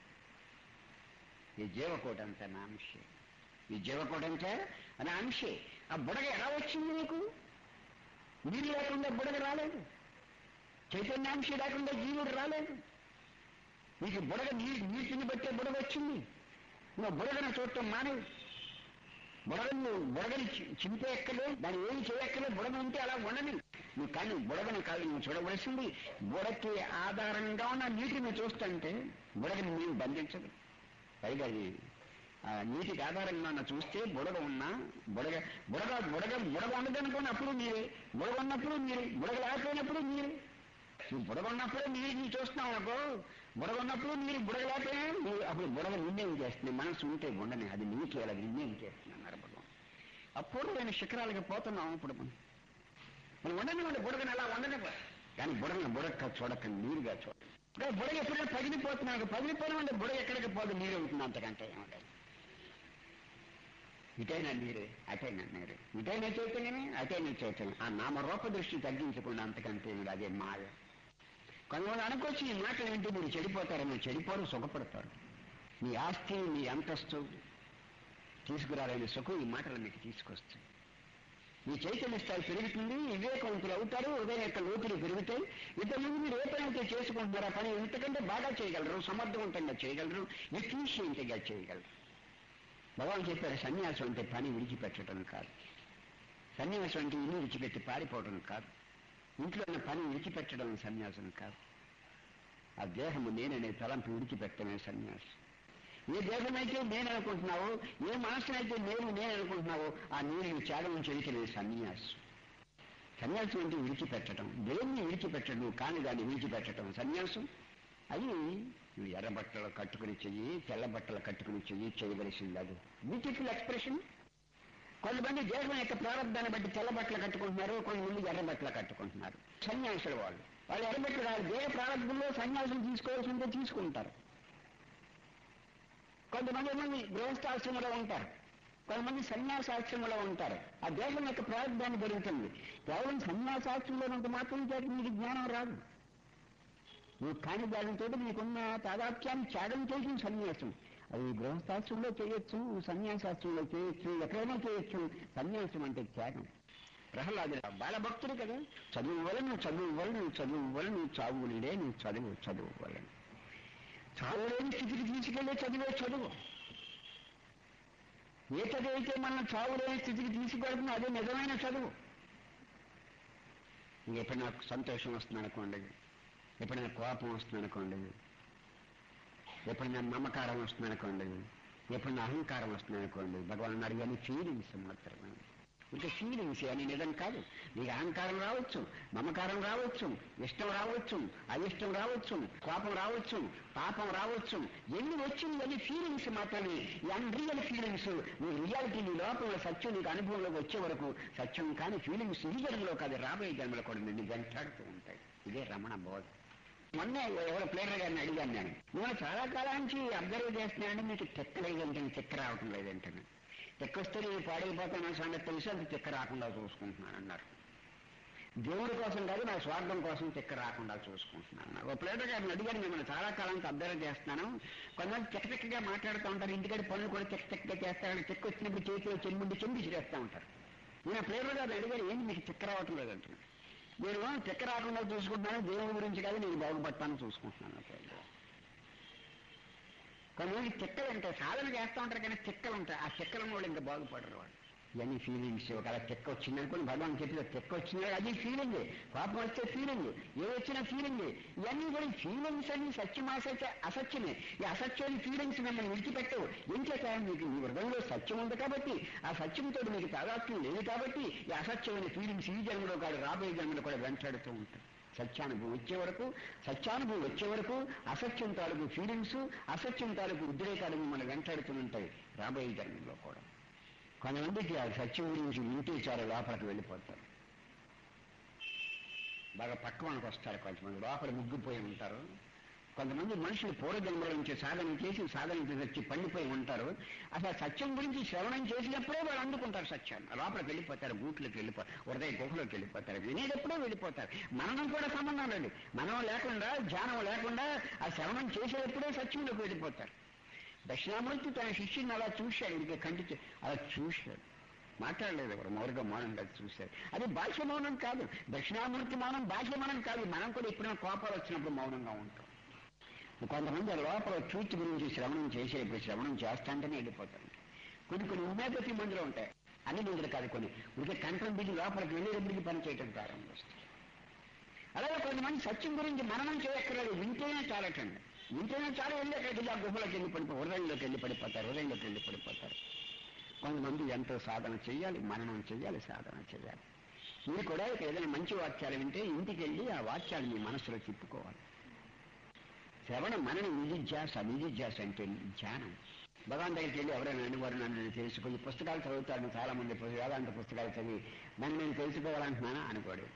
ఈ జీవకోట అంతా నా అంశే ఈ జీవకోట అంతా నా అంశే ఆ బుడగ ఎలా వచ్చింది నీకు నీరు లేకుండా బుడగ రాలేదు చైతన్యాంశ లేకుండా జీవుడు రాలేదు నీకు బుడగ నీరు నీటిని బట్టే బుడగ వచ్చింది నువ్వు బుడగను చూడటం మానేవు బుడగను బుడగని చి- చింపే ఎక్కలే దాన్ని ఏమి చేయక్కలే బుడగ ఉంటే అలా ఉండని నువ్వు కానీ బుడగను కాదు నువ్వు చూడవలసింది బుడకి ఆధారంగా ఉన్న నీటిని చూస్తుంటే బుడగని నీవు బంధించదు పైగా అది ఆ నీటికి ఆధారంగా ఉన్న చూస్తే బుడగ ఉన్నా బుడగ బుడగ బుడగ బుడగ ఉండదనుకోండి అప్పుడు మీరే బుడగ ఉన్నప్పుడు మీరే బుడగ లేకపోయినప్పుడు మీరే నువ్వు బుడగ ఉన్నప్పుడే నీరు నీ చూస్తున్నావు అనుకో బుడగ ఉన్నప్పుడు నీరు బుడగ లేకపోయినా నువ్వు అప్పుడు బుడగ నిన్నేం చేస్తుంది మనసు ఉంటే ఉండని అది నీకే అలాగే నిన్నేం చేస్తుంది అన్నారు భగవాన్ అపూర్వమైన శిఖరాలకి పోతున్నాం ఇప్పుడు మనం మనం ఉండనివ్వండి బుడగని అలా ఉండనివ్వ కానీ బుడని బుడక చూడక నీరుగా చూడ ఇక్కడ బుడ ఎప్పుడైనా పగిలిపోతున్నాడు పగిలిపోవడం అంటే బుడ ఎక్కడికి పోదు నీరు ఉంటుంది అంతకంటే ఏముండదు ఇటైనా నీరే అటైనా నీరే ఇటైనా చైతన్యమే అటైనా చైతన్యం ఆ నామరూప దృష్టి తగ్గించకుండా అంతకంటే ఏమి అదే మాయ కొంతమంది అనుకోవచ్చు ఈ మాటలు ఏంటి మీరు చెడిపోతారు మీరు చెడిపోరు సుఖపడతారు మీ ఆస్తి మీ అంతస్తు తీసుకురాలేని సుఖం ఈ మాటలు మీకు తీసుకొస్తాయి మీ చైతన్య స్థాయి పెరుగుతుంది వివేకవంతులు అవుతారు హృదయం యొక్క లోతులు పెరుగుతాయి ఇంతకుముందు మీరు ఏ పని అయితే చేసుకుంటున్నారో ఆ పని ఇంతకంటే బాగా చేయగలరు సమర్థవంతంగా చేయగలరు ఎఫిషియెంట్గా చేయగలరు భగవాన్ చెప్పారు సన్యాసం అంటే పని విడిచిపెట్టడం కాదు సన్యాసం అంటే ఇల్లు విడిచిపెట్టి పారిపోవడం కాదు ఇంట్లో ఉన్న పని విడిచిపెట్టడం సన్యాసం కాదు ఆ దేహము నేననే తలంపు విడిచిపెట్టడమే సన్యాసం ఏ దేహమైతే నేను అనుకుంటున్నావో ఏ మనసునైతే నేను నేను అనుకుంటున్నావో ఆ నేను త్యాగం చేయటమే సన్యాసం సన్యాసం అంటే విడిచిపెట్టడం దేన్ని విడిచిపెట్టడం కాని దాన్ని విడిచిపెట్టడం సన్యాసం అది నువ్వు ఎర్ర బట్టలు కట్టుకుని చెయ్యి తెల్ల బట్టలు కట్టుకుని చెయ్యి చేయవలసింది అది బ్యూటిఫుల్ ఎక్స్ప్రెషన్ కొంతమంది దేశం యొక్క ప్రారంభాన్ని బట్టి తెల్ల బట్టలు కట్టుకుంటున్నారు కొంతమంది ఎర్ర బట్టలు కట్టుకుంటున్నారు సన్యాసులు వాళ్ళు వాళ్ళు ఎర్ర బట్టలు కాదు దేహ ప్రారంభంలో సన్యాసం తీసుకోవాల్సి ఉంటే తీసుకుంటారు కొంతమంది ఏమో గృహస్థాశ్రమంలో ఉంటారు కొంతమంది సన్యాసాశ్రమంలో ఉంటారు ఆ దేశం యొక్క ప్రారంభాన్ని పెరుగుతుంది కేవలం సన్యాసాశ్రమంలో ఉన్నంత మాత్రం చేత మీకు జ్ఞానం రాదు నువ్వు కాని దానితో నీకున్న తాదాత్యాన్ని త్యాగం చేసిన సన్యాసం అది గృహస్థాశ్రంలో చేయొచ్చు సన్యాసాశ్రంలో చేయొచ్చు ఎక్కడైనా చేయొచ్చు సన్యాసం అంటే త్యాగం ప్రహ్లాదు బాలభక్తుడు కదా చదువు వలను చదువు వలను చదువు వలను చావు లేని చదువు చదువు వలను చావు లేని స్థితికి తీసుకెళ్లే చదివే చదువు ఏ చదువు అయితే మన చావు లేని స్థితికి తీసుకెళ్తుందో అదే నిజమైన చదువు ఎప్పుడైనా సంతోషం వస్తుంది అనుకోండి ఎప్పుడైనా కోపం వస్తుంది అనుకోండి ఎప్పుడైనా మమకారం వస్తుంది అనుకోండి ఎప్పుడైనా అహంకారం వస్తుంది అనుకోండి భగవాన్ అడిగాని ఫీలింగ్స్ మాత్రమే ఇంకా ఫీలింగ్స్ అని నిజం కాదు నీకు అహంకారం రావచ్చు మమకారం రావచ్చు ఇష్టం రావచ్చు అయిష్టం రావచ్చు కోపం రావచ్చు పాపం రావచ్చు ఎన్ని వచ్చింది అని ఫీలింగ్స్ మాత్రమే అన్రియల్ ఫీలింగ్స్ నీ రియాలిటీ నీ లోపల సత్యం నీకు అనుభవంలోకి వచ్చే వరకు సత్యం కానీ ఫీలింగ్స్ ఈ జన్మలో కాదు రాబోయే జన్మలో కూడా నిన్ను వెంటాడుతూ ఉంటాయి ఇదే రమణ బోధ మొన్న ఎవరో ప్లేయర్ గారిని అడిగాను నేను నేను చాలా కాలం నుంచి అబ్జర్వ్ చేస్తున్నానంటే మీకు తెక్క లేదంటే తెక్క రావటం లేదంటే తెక్క వస్తే నేను పాడైపోతాను సంగతి తెలిసి అంత తెక్క రాకుండా చూసుకుంటున్నాను అన్నారు దేవుడి కోసం కాదు నా స్వార్థం కోసం తెక్క రాకుండా చూసుకుంటున్నాను అన్నారు ఒక ప్లేయర్ గారిని అడిగాను మిమ్మల్ని చాలా కాలం నుంచి అబ్జర్వ్ చేస్తున్నాను కొంతమంది తెక్క తెక్కగా మాట్లాడుతూ ఉంటారు ఇంటికాడ పనులు కూడా తెక్క తెక్కగా చేస్తారు తెక్క వచ్చినప్పుడు చేతిలో చెంబుండి చెంబి చేస్తూ ఉంటారు నేను ఆ ప్లేయర్ గారిని అడిగారు ఏంటి మీకు తెక్క రావటం లేదంటున్నాను నేను చెక్క రాకుండా చూసుకుంటున్నాను దేవుని గురించి కాదు నేను బాగుపడతాను చూసుకుంటున్నాను కొంతమంది చెక్కలు ఉంటాయి సాధన చేస్తూ ఉంటారు కానీ చెక్కలు ఉంటాయి ఆ చెక్కల వాళ్ళు ఇంకా బాగుపడరు వాళ్ళు ఇవన్నీ ఫీలింగ్స్ ఒకవేళ చెక్క వచ్చింది అనుకుని భగవాన్ చెప్పిన చెక్క వచ్చింది అది ఫీలింగ్ పాపం వస్తే ఫీలింగ్ ఏ వచ్చినా ఫీలింగ్ ఇవన్నీ కూడా ఫీలింగ్స్ అన్ని సత్యం అసత్య అసత్యమే ఈ అసత్యమైన ఫీలింగ్స్ మిమ్మల్ని విడిచిపెట్టవు ఏం చేత మీకు మీ హృదయంలో సత్యం ఉంది కాబట్టి ఆ సత్యంతో మీకు తాదాత్మ్యం లేదు కాబట్టి ఈ అసత్యమైన ఫీలింగ్స్ ఈ జన్మలో కాదు రాబోయే జన్మలో కూడా వెంటాడుతూ ఉంటాయి సత్యానుభవం వచ్చే వరకు సత్యానుభవం వచ్చే వరకు అసత్యం తాలూకు ఫీలింగ్స్ అసత్యం తాలూకు ఉద్రేకాలు మిమ్మల్ని వెంటాడుతూ ఉంటాయి రాబోయే జన్మలో కూడా కొంతమందికి ఆ సత్యం గురించి వింటే చాలా లోపలికి వెళ్ళిపోతారు బాగా పక్వానికి వస్తారు కొంతమంది లోపల ముగ్గిపోయి ఉంటారు కొంతమంది మనుషులు పూర్వజన్మల నుంచి సాధన చేసి సాధన చేసి వచ్చి పండిపోయి ఉంటారు అసలు ఆ సత్యం గురించి శ్రవణం చేసినప్పుడే వాళ్ళు అందుకుంటారు సత్యాన్ని లోపలికి వెళ్ళిపోతారు గూట్లోకి వెళ్ళిపోతారు హృదయ గుహలోకి వెళ్ళిపోతారు వినేటప్పుడే వెళ్ళిపోతారు మననం కూడా సంబంధం లేదు మనం లేకుండా ధ్యానం లేకుండా ఆ శ్రవణం చేసేటప్పుడే సత్యంలోకి వెళ్ళిపోతారు దక్షిణామూర్తి తన శిష్యుని అలా చూశాడు ఇంకే కంటి అలా చూశాడు మాట్లాడలేదు ఎవరు మౌరిగా మౌనంగా చూశారు అది భాష్య మౌనం కాదు దక్షిణామూర్తి మౌనం భాష్య మౌనం కాదు మనం కూడా ఎప్పుడైనా కోపాలు వచ్చినప్పుడు మౌనంగా ఉంటాం కొంతమంది లోపల ట్రూత్ గురించి శ్రవణం చేసేప్పుడు శ్రవణం చేస్తాంటేనే వెళ్ళిపోతారు కొన్ని కొన్ని హోమియోపతి మందులు ఉంటాయి అన్ని మందులు కాదు కొన్ని ఉడికే కంట్రోల్ దిగి లోపలికి వెళ్ళేటప్పటికి పని చేయటం ప్రారంభిస్తాయి అలాగే కొంతమంది సత్యం గురించి మననం చేయక్కర్లేదు వింటేనే చాలటండి వింటేనే చాలా వెళ్ళి అక్కడికి ఆ గుహలోకి వెళ్ళి పడిపో హృదయంలోకి వెళ్ళి పడిపోతారు హృదయంలోకి వెళ్ళి పడిపోతారు కొంతమంది ఎంతో సాధన చేయాలి మననం చేయాలి సాధన చేయాలి మీరు కూడా ఇక ఏదైనా మంచి వాక్యాలు వింటే ఇంటికి వెళ్ళి ఆ వాక్యాలు మీ మనసులో తిప్పుకోవాలి శ్రవణ మనని నిధిధ్యాస నిధిధ్యాస అంటే ధ్యానం భగవాన్ దగ్గరికి వెళ్ళి ఎవరైనా అనేవారు నన్ను తెలుసుకుని పుస్తకాలు చదువుతాను చాలా మంది వేదాంత పుస్తకాలు చదివి నన్ను నేను తెలుసుకోవాలంటున్నానా అనుకోడు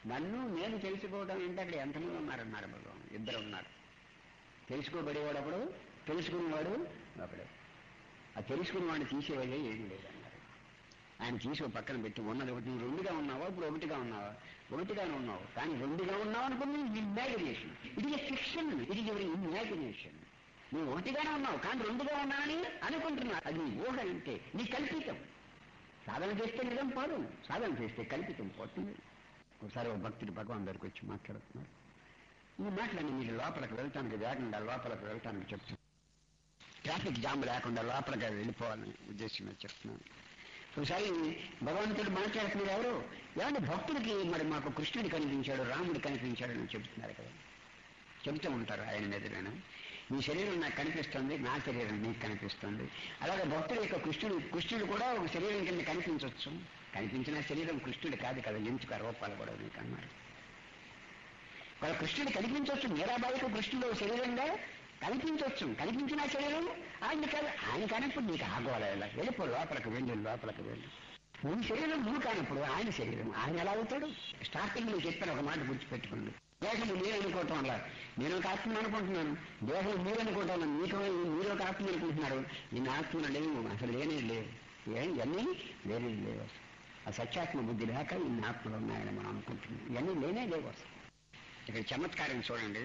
నన్ను నేను తెలుసుకోవడం అంటే అక్కడ ఎంతమంది ఉన్నారన్నారు భగవాన్ ఇద్దరు ఉన్నారు తెలుసుకోబడేవాడు ఒకడు తెలుసుకునేవాడు ఒకడు ఆ తెలుసుకున్నవాడిని తీసేవాడే ఏం లేదన్నారు ఆయన తీసి ఒక పక్కన పెట్టి ఉన్నది ఒకటి నువ్వు రెండుగా ఉన్నావా ఇప్పుడు ఒకటిగా ఉన్నావా ఒకటిగానే ఉన్నావు కానీ రెండుగా ఉన్నావు అనుకుని ఇమాజినేషన్ ఇది ఫిక్షన్ ఇది ఎవరి ఇమాజినేషన్ నువ్వు ఒకటిగానే ఉన్నావు కానీ రెండుగా ఉన్నానని అనుకుంటున్నావు అది నీ ఊహ అంటే నీ కల్పితం సాధన చేస్తే నిజం పోదు సాధన చేస్తే కల్పితం పోతుంది ఒకసారి ఒక భక్తుడు భగవాన్ దగ్గరికి వచ్చి మాట్లాడుతున్నారు ఈ మాటలన్నీ మీరు లోపలికి వెళ్తానికి వేగంగా లోపలికి వెళ్తానికి చెప్తున్నాను ట్రాఫిక్ జామ్ లేకుండా లోపలికి వెళ్ళిపోవాలని ఉద్దేశంగా చెప్తున్నాను ఒకసారి భగవంతుడు మాట్లాడుతున్నారు ఎవరు ఏమంటే భక్తుడికి మరి మాకు కృష్ణుడు కనిపించాడు రాముడు కనిపించాడు అని చెప్తున్నారు కదా చెబుతూ ఉంటారు ఆయన ఎదురైనా మీ శరీరం నాకు కనిపిస్తుంది నా శరీరం నీకు కనిపిస్తుంది అలాగే భక్తుడు యొక్క కృష్ణుడు కృష్ణుడు కూడా ఒక శరీరం కింద కనిపించవచ్చు కనిపించిన శరీరం కృష్ణుడు కాదు కదా ఎందుకు ఆ రూపాలు కూడా నీకు అన్నారు వాళ్ళ కృష్ణుడు కనిపించవచ్చు మీరాబాయికి కృష్ణుడు ఒక శరీరంగా కనిపించవచ్చు కనిపించిన శరీరం ఆయన కాదు ఆయన కానప్పుడు నీకు ఆగోవాలి వెళ్ళిపో లోపలికి వెళ్ళి లోపలికి వెళ్ళి నీ శరీరం నువ్వు కానప్పుడు ఆయన శరీరం ఆయన ఎలా అవుతాడు స్టార్టింగ్ లో చెప్పాను ఒక మాట గుర్తుపెట్టుకోండి దేహం మీరు అనుకోవటం వల్ల నేను ఒక ఆత్మను అనుకుంటున్నాను దేహం మీరు అనుకుంటాను మీకు మీరు ఒక ఆత్మ అనుకుంటున్నారు నేను ఆత్మను లేవు అసలు లేనే లేవు ఏం ఇవన్నీ లేనే లేవు అసలు ఆ సత్యాత్మ బుద్ధి లేక ఇన్ని ఆత్మలు ఉన్నాయని మనం అనుకుంటున్నాం ఇవన్నీ లేనే లేవు అసలు ఇక్కడ చమత్కారం చూడండి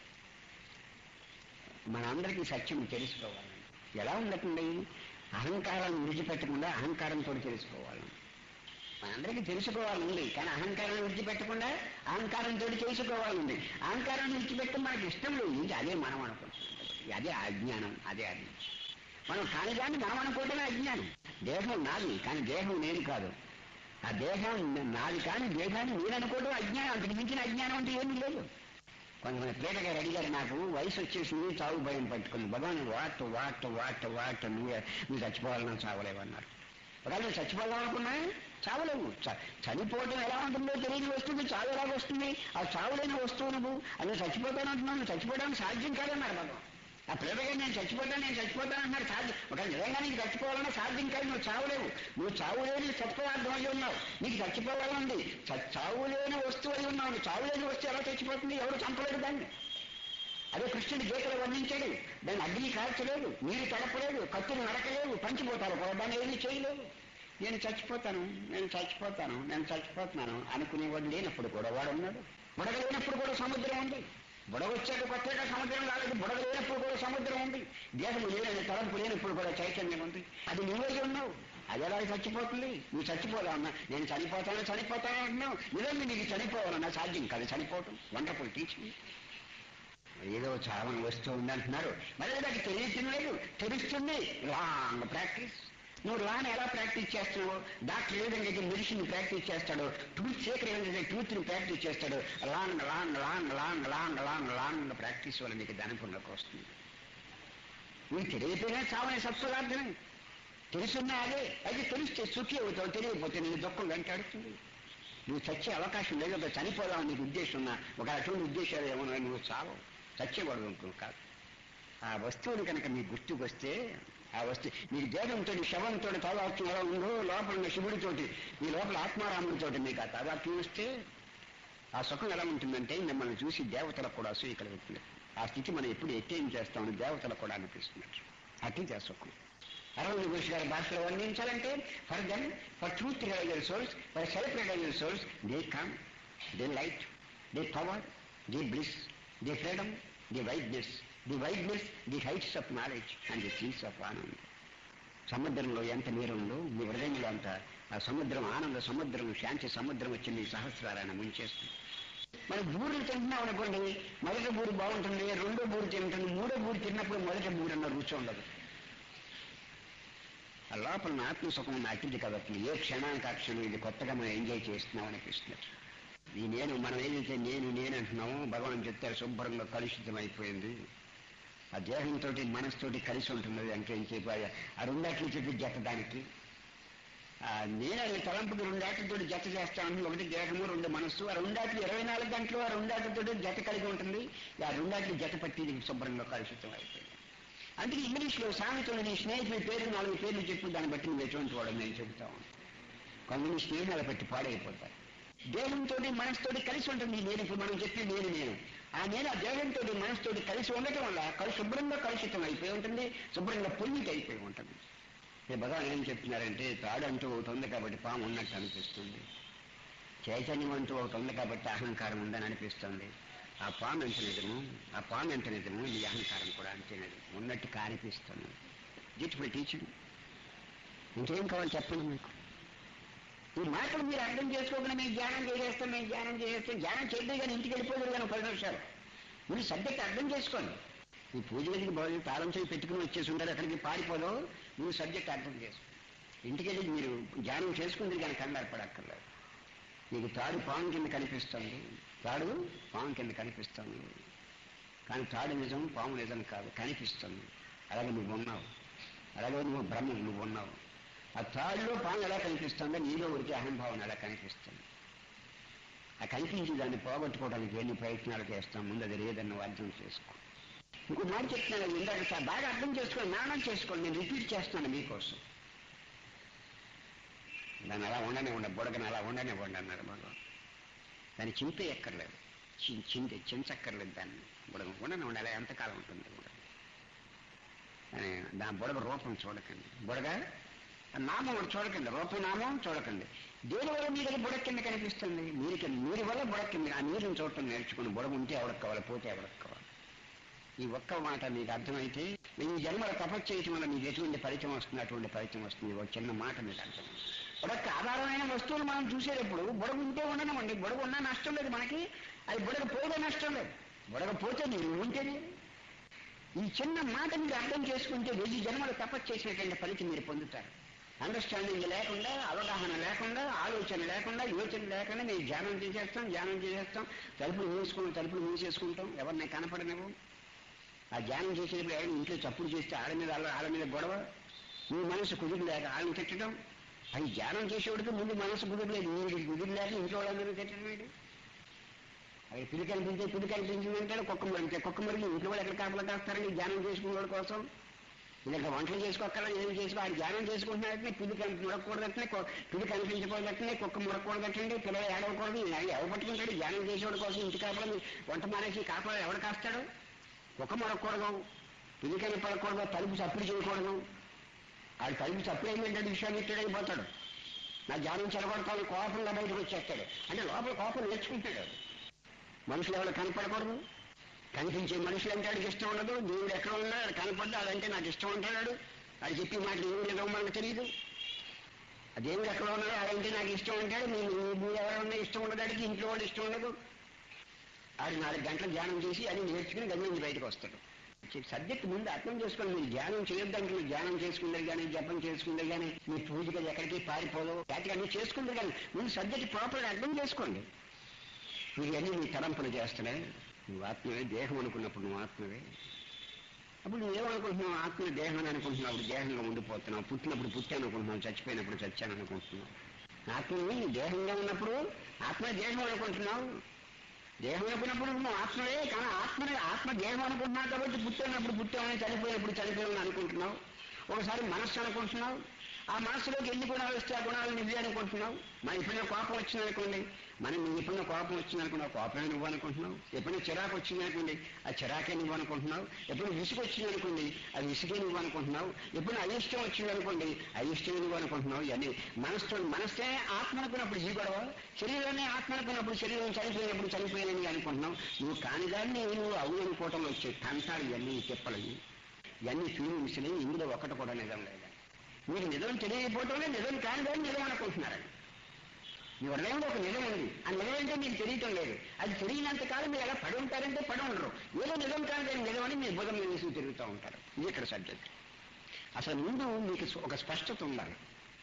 మనందరికీ సత్యం తెలుసుకోవాలి ఎలా ఉండకండి అహంకారాన్ని విడిచిపెట్టకుండా అహంకారంతో తెలుసుకోవాలి మనందరికీ తెలుసుకోవాలండి కానీ అహంకారాన్ని విడిచిపెట్టకుండా అహంకారంతో తెలుసుకోవాలండి అహంకారాన్ని విడిచిపెట్టి మనకి ఇష్టం లేదు ఇది అదే మనం అనుకుంటున్నాం అదే అజ్ఞానం అదే అది మనం కాని దాన్ని మనం అనుకోవటమే అజ్ఞానం దేహం నాది కానీ దేహం నేను కాదు ఆ దేహం నాది కానీ దేహాన్ని నేను అనుకోవడం అజ్ఞానం అంతకు మించిన అజ్ఞానం అంటే ఏమీ లేదు కొంతమంది ప్రేట గారు అడిగారు నాకు వయసు వచ్చేసింది చావు భయం పట్టుకుంది భగవాన్ వాట్ వాట్ వాట్ వాట్ నువ్వు నువ్వు చచ్చిపోవాలన్నా చావలేవన్నారు ఒకవేళ నువ్వు చచ్చిపోవాలనుకున్నా చావలేవు చ- చనిపోవడం ఎలా ఉంటుందో తెలియని వస్తుంది చావు ఎలా వస్తుంది ఆ చావులేని వస్తువు నువ్వు అది నువ్వు చచ్చిపోతాను అంటున్నావు నువ్వు చచ్చిపోవడానికి సాధ్యం కాదన్నారు భగవాన్ ఆ ప్రేమ గారు నేను చచ్చిపోతాను నేను చచ్చిపోతాను అన్నారు సాధ్యం ఒక నిజంగా నీకు చచ్చిపోవాలన్నా సాధ్యం కాదు నువ్వు చావులేవు నువ్వు చావులేని సత్పదార్థం అయి ఉన్నావు నీకు చచ్చిపోవాలండి చ- చావులేని వస్తువు అయి ఉన్నావు నువ్వు చావులేని వస్తువు ఎలా చచ్చిపోతుంది ఎవరు చంపలేడు దాన్ని అదే కృష్ణుడు గీతలు వర్ణించాడు దాన్ని అగ్ని కాల్చలేదు నీరు తడపలేదు కత్తులు నడకలేదు పంచిపోతారు కూడా దాన్ని ఏమీ చేయలేదు నేను చచ్చిపోతాను నేను చచ్చిపోతాను నేను చచ్చిపోతున్నాను అనుకునేవాడు లేనప్పుడు కూడా వాడు ఉన్నాడు బుడగ లేనప్పుడు కూడా సముద్రం ఉంది బుడగ వచ్చాక కొత్తగా సముద్రం రాలేదు బుడగ లేనప్పుడు కూడా సముద్రం ఉంది దేశం లేని తలంపు లేనప్పుడు కూడా చైతన్యం ఉంది అది నువ్వే ఉన్నావు అది ఎలా చచ్చిపోతుంది నువ్వు చచ్చిపోదా అన్నా నేను చనిపోతాను చనిపోతాను అంటున్నావు నిజంగా నీకు చనిపోవాలన్నా సాధ్యం కాదు చనిపోవటం వండర్ఫుల్ టీచింగ్ ఏదో చాలా వస్తూ ఉంది అంటున్నారు మరి దానికి తెలియటం లేదు తెలుస్తుంది లాంగ్ ప్రాక్టీస్ నువ్వు లాన్ ఎలా ప్రాక్టీస్ చేస్తున్నావు డాక్టర్ ఏ విధంగా అయితే మెడిసిన్ ప్రాక్టీస్ చేస్తాడు ట్రూత్ సేకర్ ఏ విధంగా ట్రూత్ ని ప్రాక్టీస్ చేస్తాడు long long long long long long long practice వల్ల నీకు దానిపుణ్యకు వస్తుంది నీకు తెలియకపోయినా చావని సత్పదార్థమే తెలుసున్నా అదే అది తెలిస్తే సుఖి అవుతావు తెలియకపోతే నేను దుఃఖం వెంటాడుతుంది నువ్వు చచ్చే అవకాశం లేదు ఒక చనిపోదామని నీకు ఉద్దేశం ఉన్నా ఒక అటువంటి ఉద్దేశాలు ఏమన్నా నువ్వు చావు చచ్చేవాడు అనుకున్నావు కాదు ఆ వస్తువుని కనుక మీకు గుర్తుకు వస్తే ఆ వస్తువు మీకు దేహంతో శవంతో తాదాత్మ్యం ఎలా ఉందో లోపల ఉన్న శివుడితోటి మీ లోపల ఆత్మారాముడితోటి మీకు ఆ తాదాత్మ్యం వస్తే ఆ సుఖం ఎలా ఉంటుందంటే మిమ్మల్ని చూసి దేవతలకు కూడా అసూయ కలుగుతుంది ఆ స్థితి మనం ఎప్పుడు ఎట్టేం చేస్తామని దేవతలకు కూడా అనిపిస్తున్నట్టు అట్టి ఆ సుఖం అరవింద్ ఘోష్ గారి భాషలో వర్ణించాలంటే for them for truth realiser souls for self realiser souls they come the light the power the bliss the freedom the wideness the wideness the heights of knowledge and the seas of Anand సముద్రంలో ఎంత నీరు ఉందో మీ హృదయంలో అంత ఆ సముద్రం ఆనంద సముద్రం శాంతి సముద్రం వచ్చి మీ సహస్రారాన్ని ముంచేస్తుంది మరి బూరెలు తింటున్నాం అనుకోండి మొదటి బూరి బాగుంటుంది రెండో బూరి తింటుంది మూడో బూరి తిన్నప్పుడు మొదటి బూరి అన్న రుచి ఉండదు ఆ లోపల నా ఆత్మసుఖం నాటింది కాబట్టి ఏ క్షణానికి ఆ క్షణం ఇది కొత్తగా మనం ఎంజాయ్ చేస్తున్నాం అనిపిస్తున్నట్టు ఈ నేను మనం ఏదైతే నేను నేను అంటున్నామో భగవాన్ చెప్తారు శుభ్రంగా కలుషితం అయిపోయింది ఆ దేహంతో మనసుతోటి కలిసి ఉంటున్నది అంటే ఏం చెప్పి ఆ రెండాట్లు చెప్పి జత దానికి ఆ నేను అనే తలంపుకి రెండాట్లతో జత చేస్తాను ఒకటి దేహము రెండు మనస్సు ఆ రెండాట్లు ఇరవై నాలుగు గంటలు ఆ రెండాట్లతో జత కలిగి ఉంటుంది ఆ రెండాట్లు జత పట్టి ఇది శుభ్రంగా కలుషితం అయిపోయింది అందుకే ఇంగ్లీష్ లో సామెతలు నీ స్నేహితుడి పేరు నాలుగు పేర్లు చెప్పు దాన్ని బట్టి నువ్వు ఎటువంటి వాడు నేను చెబుతాను కొంతమంది స్నేహాలు పెట్టి పాడైపోతారు దేహంతో మనసుతోటి కలిసి ఉంటుంది నేను ఇప్పుడు మనం చెప్పి నేను నేను ఆ నేను ఆ దేహంతో మనసుతో కలిసి ఉండటం వల్ల కలు శుభ్రంగా కలుషితం అయిపోయి ఉంటుంది శుభ్రంగా పొల్యూట్ అయిపోయి ఉంటుంది ఈ భగవాన్ ఏం చెప్తున్నారంటే తాడు అంటూ ఒకటి ఉంది కాబట్టి పాము ఉన్నట్టు అనిపిస్తుంది చైతన్యం అంటూ ఒకటి ఉంది కాబట్టి అహంకారం ఉందని అనిపిస్తుంది ఆ పాము ఎంత నిజము ఆ పాము ఎంత నిజము ఈ అహంకారం కూడా అంతే నిజం ఉన్నట్టు కానిపిస్తుంది బ్యూటిఫుల్ టీచింగ్ ఇంకేం కావాలి చెప్పండి మీకు ఈ మాటలు మీరు అర్థం చేసుకోకుండా మేము ధ్యానం చేసేస్తాం మేము ధ్యానం చేసేస్తాం ధ్యానం చేద్దాం కానీ ఇంటికి వెళ్ళిపోదు కానీ పది నిమిషాలు మీరు సబ్జెక్ట్ అర్థం చేసుకోండి ఈ పూజ గదికి బాగా తాళం చేయి పెట్టుకుని వచ్చేసి ఉంటారు అక్కడికి పారిపోదు మీరు సబ్జెక్ట్ అర్థం చేసుకోండి ఇంటికి వెళ్ళి మీరు ధ్యానం చేసుకుంది కానీ కంగారు పడక్కర్లేదు నీకు తాడు పాము కింద కనిపిస్తుంది తాడు పాము కింద కనిపిస్తుంది కానీ తాడు నిజం పాము నిజం కాదు కనిపిస్తుంది అలాగే నువ్వు ఉన్నావు అలాగే నువ్వు బ్రహ్మం నువ్వు ఉన్నావు ఆ తాడులో పాము ఎలా కనిపిస్తుందో నీలో ఉడికి అహంభావన ఎలా కనిపిస్తుంది ఆ కనిపించి దాన్ని పోగొట్టుకోవడానికి ఎన్ని ప్రయత్నాలు చేస్తాం ముందు అది లేదని నువ్వు అర్థం చేసుకో ఇంకో మాట చెప్తున్నాను ఇందాక సార్ బాగా అర్థం చేసుకోండి నాణం చేసుకోండి నేను రిపీట్ చేస్తున్నాను మీకోసం దాన్ని అలా ఉండనే ఉండ బుడగని అలా ఉండనే ఉండ అన్నారు భగవాన్ దాన్ని చింపే ఎక్కర్లేదు చి- చింతే చించక్కర్లేదు దాన్ని బుడగ ఉండనే ఉండాలి ఎంతకాలం ఉంటుంది బుడగ అని దాని బుడగ రూపం చూడకండి బుడగ ఆ నామం ఒకటి చూడకండి రూపం నామం చూడకండి దేని వల్ల మీ దగ్గర బుడగ కింద కనిపిస్తుంది మీరు కింద నీరు వల్ల బుడగ కింద ఆ నీరుని చూడటం నేర్చుకుని బుడగ ఉంటే ఎవరికి కావాలి పోతే ఎవరికి కావాలి ఈ ఒక్క మాట మీకు అర్థమైతే ఈ జన్మల తపస్సు చేయటం వల్ల మీకు ఎటువంటి ఫలితం వస్తుంది అటువంటి ఫలితం వస్తుంది ఒక చిన్న మాట మీకు అర్థం బుడగ ఆధారమైన వస్తువులు మనం చూసేటప్పుడు బుడగ ఉంటే ఉండనమండి బుడగ ఉన్నా నష్టం లేదు మనకి అది బుడగ పోతే నష్టం లేదు బుడగ పోతే మీరు ఉంటేనే ఈ చిన్న మాట మీరు అర్థం చేసుకుంటే వెయ్యి జన్మల తపస్సు చేసినటువంటి ఫలితం మీరు పొందుతారు అండర్స్టాండింగ్ లేకుండా అవగాహన లేకుండా ఆలోచన లేకుండా యోచన లేకుండా మేము ధ్యానం చేసేస్తాం ధ్యానం చేసేస్తాం తలుపులు మూసుకుంటాం తలుపులు మూసేసుకుంటాం ఎవరిని కనపడనివ్వం ఆ ధ్యానం చేసేటప్పుడు ఎవరైనా ఇంట్లో చప్పుడు చేస్తే ఆడ మీద ఆళ్ళ ఆళ్ళ మీద గొడవ నీ మనసు కుదురు లేక ఆళ్ళని తిట్టడం అది ధ్యానం చేసేవాడికి ముందు మనసు కుదురలేదు మీరు కుదురు లేక ఇంట్లో వాళ్ళ మీద తిట్టడం ఏంటి అది పిల్లి కనిపించే పిల్లి కనిపించింది అంటాడు కుక్క మరితే కుక్క మరిగి ఇంట్లో వాళ్ళు ఎక్కడ కాపలా కాస్తారని ధ్యానం చేసుకునేవాడి కోసం ఇలా వంటలు చేసుకోక్కల ఏం చేసుకో ఆయన ధ్యానం చేసుకుంటున్నారంటే పిల్లి కనిపి ముడకూడదట్నే పిల్లి కనిపించకూడదట్నే కుక్క ముడకూడదట్టండి పిల్లలు ఏడవకూడదు ఇలా ఎవరు పట్టుకుంటాడు ధ్యానం చేసేవాడి కోసం ఇంటి కాపలా వంట మానేసి కాపలా ఎవడు కాస్తాడు కుక్క ముడకూడదు పిల్లి కనిపడకూడదు తలుపు చప్పుడు చేయకూడదు ఆడు తలుపు చప్పుడు అయిందంటే విశ్వామిత్రుడు అయిపోతాడు నా ధ్యానం చెడగొడతాను కోపంగా బయటకు వచ్చేస్తాడు అంటే లోపల కోపం నేర్చుకుంటాడు మనుషులు ఎవరు కనపడకూడదు కనిపించే మనుషులు అంటే వాడికి ఇష్టం ఉండదు దేవుడు ఎక్కడ ఉన్నా వాడు కనపడ్డా అదంటే నాకు ఇష్టం ఉంటాడు వాడు చెప్పి మాట దేవుడు ఏదో మనకు తెలియదు ఆ దేవుడు ఎక్కడ ఉన్నాడో అదంటే నాకు ఇష్టం ఉంటాడు మీ మీరు ఎవరన్నా ఇష్టం ఉండదు వాడికి ఇంట్లో వాడు ఇష్టం ఉండదు ఆడు నాలుగు గంటలు ధ్యానం చేసి అది నేర్చుకుని గది నుంచి బయటకు వస్తాడు సబ్జెక్ట్ ముందు అర్థం చేసుకోండి మీరు ధ్యానం చేయొద్దంటే మీరు ధ్యానం చేసుకుందరు కానీ జపం చేసుకుందరు కానీ మీ పూజకి ఎక్కడికి పారిపోదు వాటికి అన్ని చేసుకుందరు కానీ ముందు సబ్జెక్ట్ ప్రాపర్గా అర్థం చేసుకోండి ఇవన్నీ నీ తలంపులు చేస్తున్నాయి నువ్వు ఆత్మవే దేహం అనుకున్నప్పుడు నువ్వు ఆత్మవే అప్పుడు నువ్వేమనుకుంటున్నావు ఆత్మ దేహం అని అనుకుంటున్నావు అప్పుడు దేహంగా ఉండిపోతున్నావు పుట్టినప్పుడు పుట్టాను అనుకుంటున్నావు చచ్చిపోయినప్పుడు చచ్చాను అనుకుంటున్నావు ఆత్మని నీ దేహంగా ఉన్నప్పుడు ఆత్మ దేహం అనుకుంటున్నావు దేహం అనుకున్నప్పుడు నువ్వు ఆత్మవే కానీ ఆత్మని ఆత్మ దేహం అనుకుంటున్నావు కాబట్టి పుట్టినప్పుడు పుట్టామని చనిపోయినప్పుడు చనిపోయామని అనుకుంటున్నావు ఒకసారి మనస్సు అనుకుంటున్నావు ఆ మనస్సులోకి ఎన్ని గుణాలు వస్తే ఆ గుణాలు నువ్వే అనుకుంటున్నావు మన ఎప్పుడైనా కోపం వచ్చిందనుకోండి మనం నీకు ఎప్పుడైనా కోపం వచ్చిందనుకున్నావు కోపమే నువ్వు అనుకుంటున్నావు ఎప్పుడైనా చిరాకు వచ్చిందనుకోండి ఆ చిరాకే నువ్వు అనుకుంటున్నావు ఎప్పుడు విసుగు వచ్చిందనుకోండి అది విసుగే నువ్వు అనుకుంటున్నావు ఎప్పుడు అయిష్టం వచ్చిందనుకోండి అయిష్టమే నువ్వు అనుకుంటున్నావు ఇవన్నీ మనసుతో మనస్తే ఆత్మ అనుకున్నప్పుడు ఈ గొడవ శరీరాన్ని ఆత్మ అనుకున్నప్పుడు శరీరం చనిపోయినప్పుడు చనిపోయానని అనుకుంటున్నావు నువ్వు కాని దాన్ని నువ్వు అవును అనుకోవటంలో వచ్చే తంటాలు ఇవన్నీ తిప్పలు ఇవన్నీ ఫీలింగ్స్ని ఇందులో ఒక్కటి కూడా నిజం లేదు మీరు నిజం తెలియకపోవటంలో నిజం కాని దాన్ని నిజం అనుకుంటున్నారని మీ హృదయంలో ఒక నిజం ఉంది ఆ నిజం అంటే మీకు తెలియటం లేదు అది తెలియనంత కాలం మీరు ఎలా పడి ఉంటారంటే పడి ఉండరు ఏదో నిజం కాని దాని నిజం అని మీ భుజం మీద వేసి తిరుగుతూ ఉంటారు ఇది ఇక్కడ సబ్జెక్ట్ అసలు ముందు మీకు ఒక స్పష్టత ఉండాలి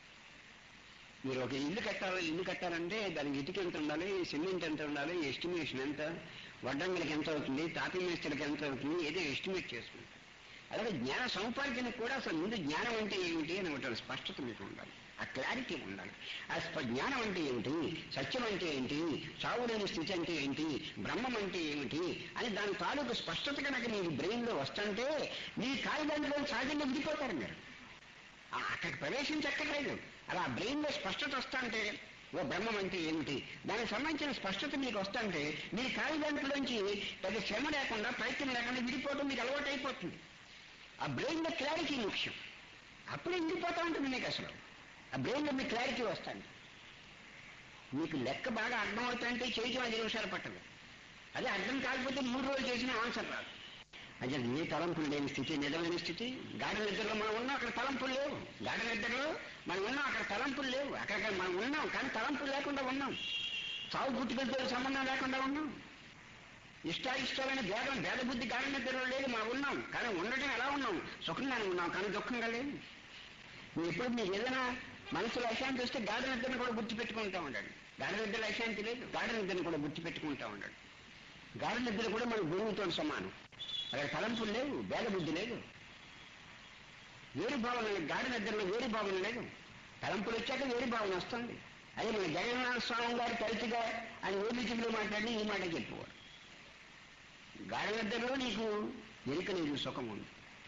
మీరు ఒక ఇల్లు కట్టాలి ఇల్లు కట్టాలంటే దానికి ఇటుక ఎంత ఉండాలి సిమెంట్ ఎంత ఉండాలి ఎస్టిమేషన్ ఎంత వడ్డంగులకి ఎంత అవుతుంది తాపీ మేస్త్రికి ఎంత అవుతుంది ఏదో ఎస్టిమేట్ చేసుకుంటారు అలాగే జ్ఞాన సముపార్జన కూడా అసలు ముందు జ్ఞానం అంటే ఏమిటి అని ఒకటి స్పష్టత మీకు ఉండాలి ఆ క్లారిటీ ఉండాలి ఆ స్ప- జ్ఞానం అంటే ఏమిటి సత్యం అంటే ఏంటి చావు లేని స్థితి అంటే ఏంటి బ్రహ్మం అంటే ఏమిటి అని దాని తాలూకు స్పష్టత కనుక మీ బ్రెయిన్ లో వస్తుంటే మీ కాగితాంట్లో సహజంగా విడిపోతారు మీరు ఆ అక్కడికి ప్రవేశించక్కర్లేదు అలా బ్రెయిన్ లో స్పష్టత వస్తుంటే ఓ బ్రహ్మం అంటే ఏమిటి దానికి సంబంధించిన స్పష్టత మీకు వస్తుంటే మీ కాలిదంట్లోంచి పెద్ద శ్రమ లేకుండా ప్రయత్నం లేకుండా విడిపోవడం మీకు అలవాటు అయిపోతుంది ఆ బ్రెయిన్ లో క్లారిటీ ముఖ్యం అప్పుడే విడిపోతా ఉంటుంది మీకు అసలు ఆ బ్రెయిన్ లో మీ క్లారిటీ వస్తుంది మీకు లెక్క బాగా అర్థం అవుతుందంటే చేయటం ఐదు నిమిషాలు పట్టదు అదే అర్థం కాకపోతే మూడు రోజులు చేసిన ఆన్సర్ రాదు అదే ఏ తలంపులు లేని స్థితి నిజమైన స్థితి గాఢ నిద్రలో మనం ఉన్నాం అక్కడ తలంపులు లేవు గాఢ నిద్రలో మనం ఉన్నాం అక్కడ తలంపులు లేవు అక్కడ మనం ఉన్నాం కానీ తలంపులు లేకుండా ఉన్నాం చావు పుట్టుకలతో సంబంధం లేకుండా ఉన్నాం ఇష్టాయిష్టాలనే భేదం భేద బుద్ధి గాఢ నిద్రలో లేదు మనం ఉన్నాం కానీ ఉండటం ఎలా ఉన్నాం సుఖంగానే ఉన్నాం కానీ దుఃఖంగా లేదు మీరు ఎప్పుడు మీకు ఏదైనా మనసులో అశాంతి వస్తే గాఢ నిద్రను కూడా గుర్తుపెట్టుకుంటా ఉండండి గాఢ నిద్రలో అశాంతి లేదు గాఢ నిద్రను కూడా గుర్తుపెట్టుకుంటా ఉండండి గాఢ నిద్ర కూడా మన భూమితో సమానం అక్కడ తలంపులు లేవు భేద బుద్ధి లేదు వేరు భావన లేదు. గాఢ నిద్రలో వేరు భావన లేదు తలంపులు వచ్చాక వేరు భావన వస్తుంది అదే మన జగన్నాథ స్వామి గారు తరచుగా ఆయన ఏ మీటింగ్లో మాట్లాడి ఈ మాట చెప్పేవారు గాఢ నిద్రలో నీకు ఎరుక లేదు సుఖం ఉంది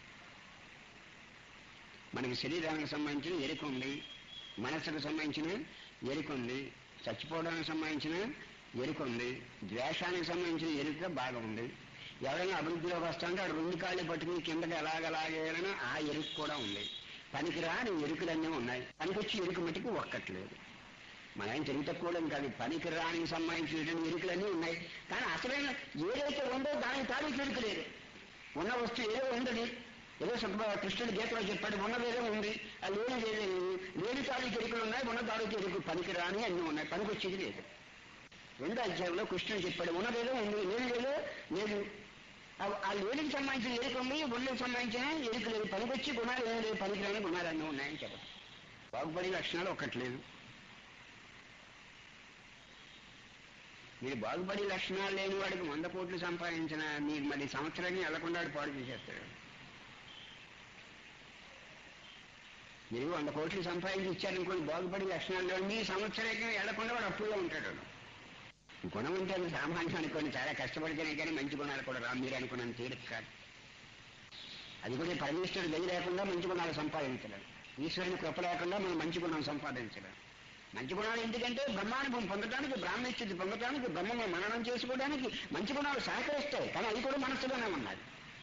మనకి శరీరానికి సంబంధించిన ఎరుక ఉంది మనసుకు సంబంధించిన ఎరుక ఉంది చచ్చిపోవడానికి సంబంధించిన ఎరుక ఉంది ద్వేషానికి సంబంధించిన ఎరుక బాగా ఉంది ఎవరైనా అభివృద్ధిలోకి వస్తుంటే ఆడు రెండు కాళ్ళు పట్టుకుని కిందకి ఎలాగలాగేయాలని ఆ ఎరుక కూడా ఉంది పనికి రాని ఎరుకలన్నీ ఉన్నాయి పనికొచ్చి ఎరుక మటుకు ఒక్కట్లేదు మన ఆయన తెలివి తక్కువడం కాదు పనికి రానికి సంబంధించినటువంటి ఎరుకలన్నీ ఉన్నాయి కానీ అసలైన ఏదైతే ఉందో దానికి తాలూకు ఎరుక లేదు ఉన్న వస్తువు ఏదో ఉండదు ఏదో సుబ్బ కృష్ణుడు గీతలో చెప్పాడు ఉన్నదేదో ఉంది ఆ లేని లేదు లేని తాలూకు ఎరుకలు ఉన్నాయి ఉన్న తాలూకు ఎరుకు పనికి రాని అన్నీ ఉన్నాయి పనికి వచ్చేది లేదు రెండో అధ్యాయంలో కృష్ణుడు చెప్పాడు ఉన్నదేదో ఉంది లేని లేదో లేదు ఆ- ఆ లేనికి సంబంధించిన ఎరుక ఉంది గుండెకి సంబంధించిన ఎరుక లేదు పనికొచ్చి గుణాలు ఏం లేదు పనికి రాని గుణాలు అన్నీ ఉన్నాయని చెప్పదు బాగుపడే లక్షణాలు ఒక్కట్లేదు మీరు బాగుపడి లక్షణాలు లేని వాడికి వంద కోట్లు సంపాదించిన మీరు మరి సంవత్సరాన్ని వెళ్లకుండా వాడు పాడు చేసేస్తాడు మీరు వంద కోట్లు సంపాదించి ఇచ్చారనుకోండి బాగుపడి లక్షణాలు లేవు మీ సంవత్సరానికి వెళ్లకుండా వాడు అప్పుల్లో ఉంటాడు గుణం ఉంటే అది సామాన్యం అనుకోండి చాలా కష్టపడితేనే కానీ మంచి గుణాలు కూడా రా మీరు అనుకున్నాను తీరిక కాదు అది కూడా పరమేశ్వరుడు దయ లేకుండా మంచి గుణాలు సంపాదించడం ఈశ్వరుని కృప లేకుండా మనం మంచి గుణం సంపాదించడం మంచి గుణాలు ఎందుకంటే బ్రహ్మానుభవం పొందడానికి బ్రాహ్మణస్థితి పొందడానికి బ్రహ్మను మననం చేసుకోవడానికి మంచి గుణాలు సహకరిస్తాయి కానీ అవి కూడా మనసులోనే ఉన్నాయి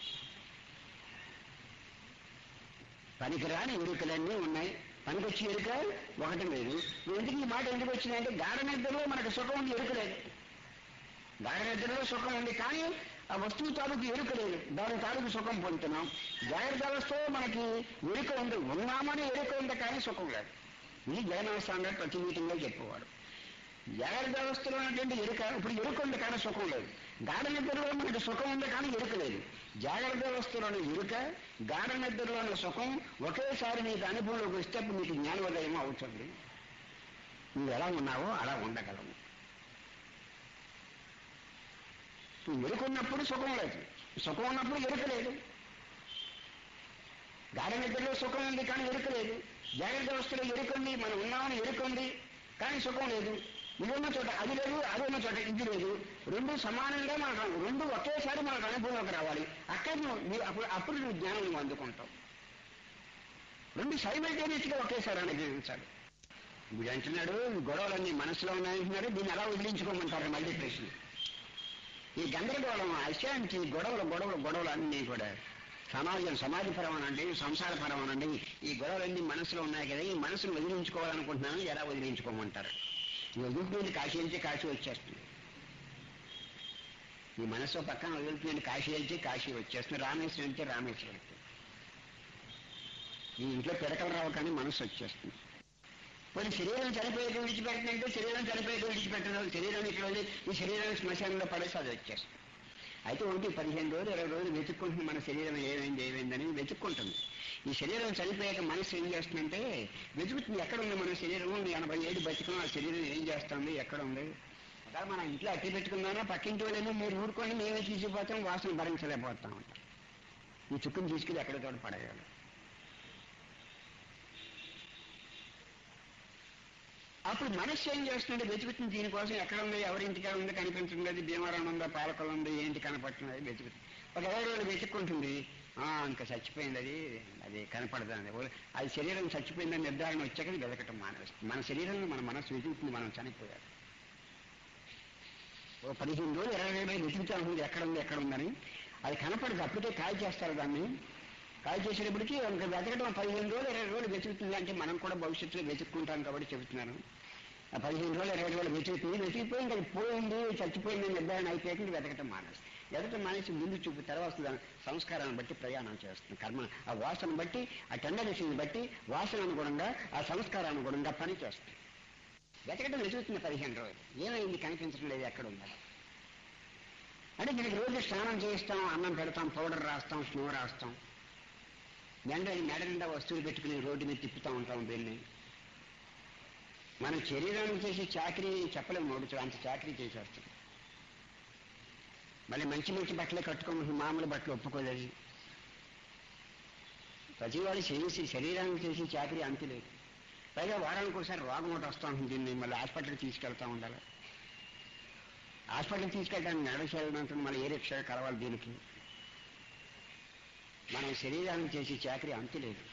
పనికిరాని ఎరుకలన్నీ ఉన్నాయి పనికొచ్చి ఎరుక ఒకటి లేదు ఎందుకు ఈ మాట ఎందుకు వచ్చిందంటే గాఢ నిద్రలో మనకు సుఖం ఉంది ఎరుక లేదు గాఢ నిద్రలో సుఖం ఉంది కానీ ఆ వస్తువు తాలూకు ఎరుక లేదు దాని తాలూకు సుఖం పొందుతున్నాం జాగ్రత్త అవస్థలో మనకి ఎరుక ఉంది ఉన్నామని ఎరుక ఉంది కానీ సుఖం లేదు ఇది జగన్నాథస్వామి గారు ప్రతి మీటింగ్లో చెప్పేవాడు జాగ్రత్త అవస్థలో ఉన్నటువంటి ఎరుక ఇప్పుడు ఎరుక ఉంది కానీ సుఖం లేదు గాఢ నిద్రలో మనకి సుఖం ఉంది కానీ ఎరుక లేదు జాగ్రత్త అవస్థలోని ఎరుక గాఢ నిద్రలోని సుఖం ఒకేసారి నీకు అనుభవంలోకి వస్తే అప్పుడు నీకు జ్ఞానోదయం అవుతుంది నువ్వు ఎలా ఉన్నావో అలా ఉండగలవు నువ్వు ఎరుకున్నప్పుడు సుఖం లేదు సుఖం ఉన్నప్పుడు ఎరుక లేదు గాఢ నిద్రలో సుఖం ఉంది కానీ ఎరుక లేదు జాగ్రత్త అవస్థలో ఎరుక ఉంది మనం ఉన్నామని ఎరుక ఉంది కానీ సుఖం లేదు ఇది ఉన్న చోట అది లేదు అది ఉన్న చోట ఇది లేదు రెండు సమానంగా మనకు రెండు ఒకేసారి మనకు అనుభవంలోకి రావాలి అక్కడ నువ్వు నీ- అప్పుడు అప్పుడు నువ్వు జ్ఞానం నువ్వు అందుకుంటావు రెండు సైమల్టేనియస్ గా ఒకేసారి అనుభవించాలి ఇప్పుడు అంటున్నాడు ఈ గొడవలన్నీ మనసులో ఉన్నాయంటున్నాడు దీన్ని ఎలా వదిలించుకోమంటారు మళ్ళీ ప్రశ్న ఈ గందరగోళం అశాంతి గొడవలు గొడవలు గొడవలు అన్నీ కూడా సమాజం సమాజపరం అనండి సంసారపరం అనండి ఈ గొడవలన్నీ మనసులో ఉన్నాయి కదా ఈ మనసును వదిలించుకోవాలనుకుంటున్నాను ఎలా వదిలించుకోమంటారు ఈ వదులుతుంది కాశీ వెళ్తే కాశీ వచ్చేస్తుంది ఈ మనసు పక్కన వదులుతుంది కాశీ వెళ్తే కాశీ వచ్చేస్తుంది రామేశ్వరం వెళ్తే రామేశ్వరం వెళ్తే ఈ ఇంట్లో పిడకలు రావు కానీ మనసు వచ్చేస్తుంది పోనీ శరీరం చనిపోయేది విడిచిపెట్టినంటే శరీరం చనిపోయేది విడిచిపెట్టడం శరీరం ఇక్కడ ఉంది ఈ శరీరాన్ని శ్మశానంలో పడేసి అది వచ్చేస్తుంది అయితే ఒకటి పదిహేను రోజులు ఇరవై రోజులు వెతుక్కుంటుంది మన శరీరం ఏమైంది ఏమైందని వెతుక్కుంటుంది ఈ శరీరం చనిపోయాక మనసు ఏం చేస్తుందంటే వెతుకుతుంది ఎక్కడ ఉంది మన శరీరం ఎనభై ఏడు బతికం ఆ శరీరం ఏం చేస్తుంది ఎక్కడ ఉంది అలా మన ఇంట్లో అట్టి పెట్టుకున్నానా పక్కింటి వాళ్ళేమో మీరు ఊరుకొని మేమే తీసుకుపోతాం వాసన భరించలేకపోతాం అంట ఈ చుక్కను తీసుకెళ్ళి ఎక్కడ చోట పడేయాలి అప్పుడు మనస్సు ఏం చేస్తుంటే వెతుకుతుంది దీనికోసం ఎక్కడ ఉంది ఎవరి ఇంటికి ఉంది కనిపించడం లేదు భీమవరం ఉందా పాలకొల ఉంది ఏంటి కనపడుతున్నది వెతుకుతుంది ఒక ఇరవై రోజులు వెతుక్కుంటుంది ఆ, ఇంకా చచ్చిపోయింది అది అది కనపడదు అని ఓ- అది శరీరం చచ్చిపోయిందని నిర్ధారణ వచ్చాక అది వెతకటం మానేస్తుంది మన శరీరంలో మన మనసు వెతుకుతుంది మనం చనిపోయారు ఓ పదిహేను రోజులు ఇరవై రోజులు వెతుకుతా ఉంది ఎక్కడ ఉంది ఎక్కడ ఉందని అది కనపడదు అప్పటికే కాయ చేస్తారు దాన్ని కాయ చేసేటప్పటికి ఇంకా వెతకడం పదిహేను రోజులు ఇరవై రోజులు వెతుకుతుంది అంటే మనం కూడా భవిష్యత్తులో వెతుక్కుంటాం కాబట్టి చెబుతున్నాను ఆ పదిహేను రోజులు ఇరవై రోజులు వెతుకుతుంది వెతికిపోయి ఇంకా అది పోయింది చచ్చిపోయింది అని నిర్ధారణ అయిపోయాక ఇంక వెతకటం మానేస్తుంది వెతకటం మానేసి ముందు చూపు తర్వాత దాని సంస్కారాన్ని బట్టి ప్రయాణం చేస్తుంది కర్మ ఆ వాసన బట్టి ఆ టెండనీని బట్టి వాసన అనుగుణంగా ఆ సంస్కారానుగుణంగా పని చేస్తుంది వెతకటం వెతుకుతుంది పదిహేను రోజులు ఏమైంది కనిపించడం లేదు ఎక్కడ ఉందా అంటే దీనికి రోజు స్నానం చేయిస్తాం అన్నం పెడతాం పౌడర్ రాస్తాం స్నో రాస్తాం దండ మెడ నిండా వస్తువులు పెట్టుకుని రోడ్డు మీద తిప్పుతూ ఉంటాం దీన్ని మన శరీరానికి చేసి చాకరీ చెప్పలేము నోడుచు అంత చాకరీ చేసేస్తాం మళ్ళీ మంచి మంచి బట్టలే కట్టుకోమని మామూలు బట్టలు ఒప్పుకోలేదు ప్రతివాడు చేసి శరీరానికి చేసి చాకరీ అంత లేదు పైగా వారానికి ఒకసారి రోగం ఒకటి వస్తూ ఉంటుంది దీన్ని మళ్ళీ హాస్పిటల్కి తీసుకెళ్తా ఉండాలి హాస్పిటల్కి తీసుకెళ్ళడానికి నడచేయాలంటుంది మళ్ళీ ఏ రిక్షా కలవాలి దీనికి మనం శరీరానికి చేసి చాకరీ అంత లేదు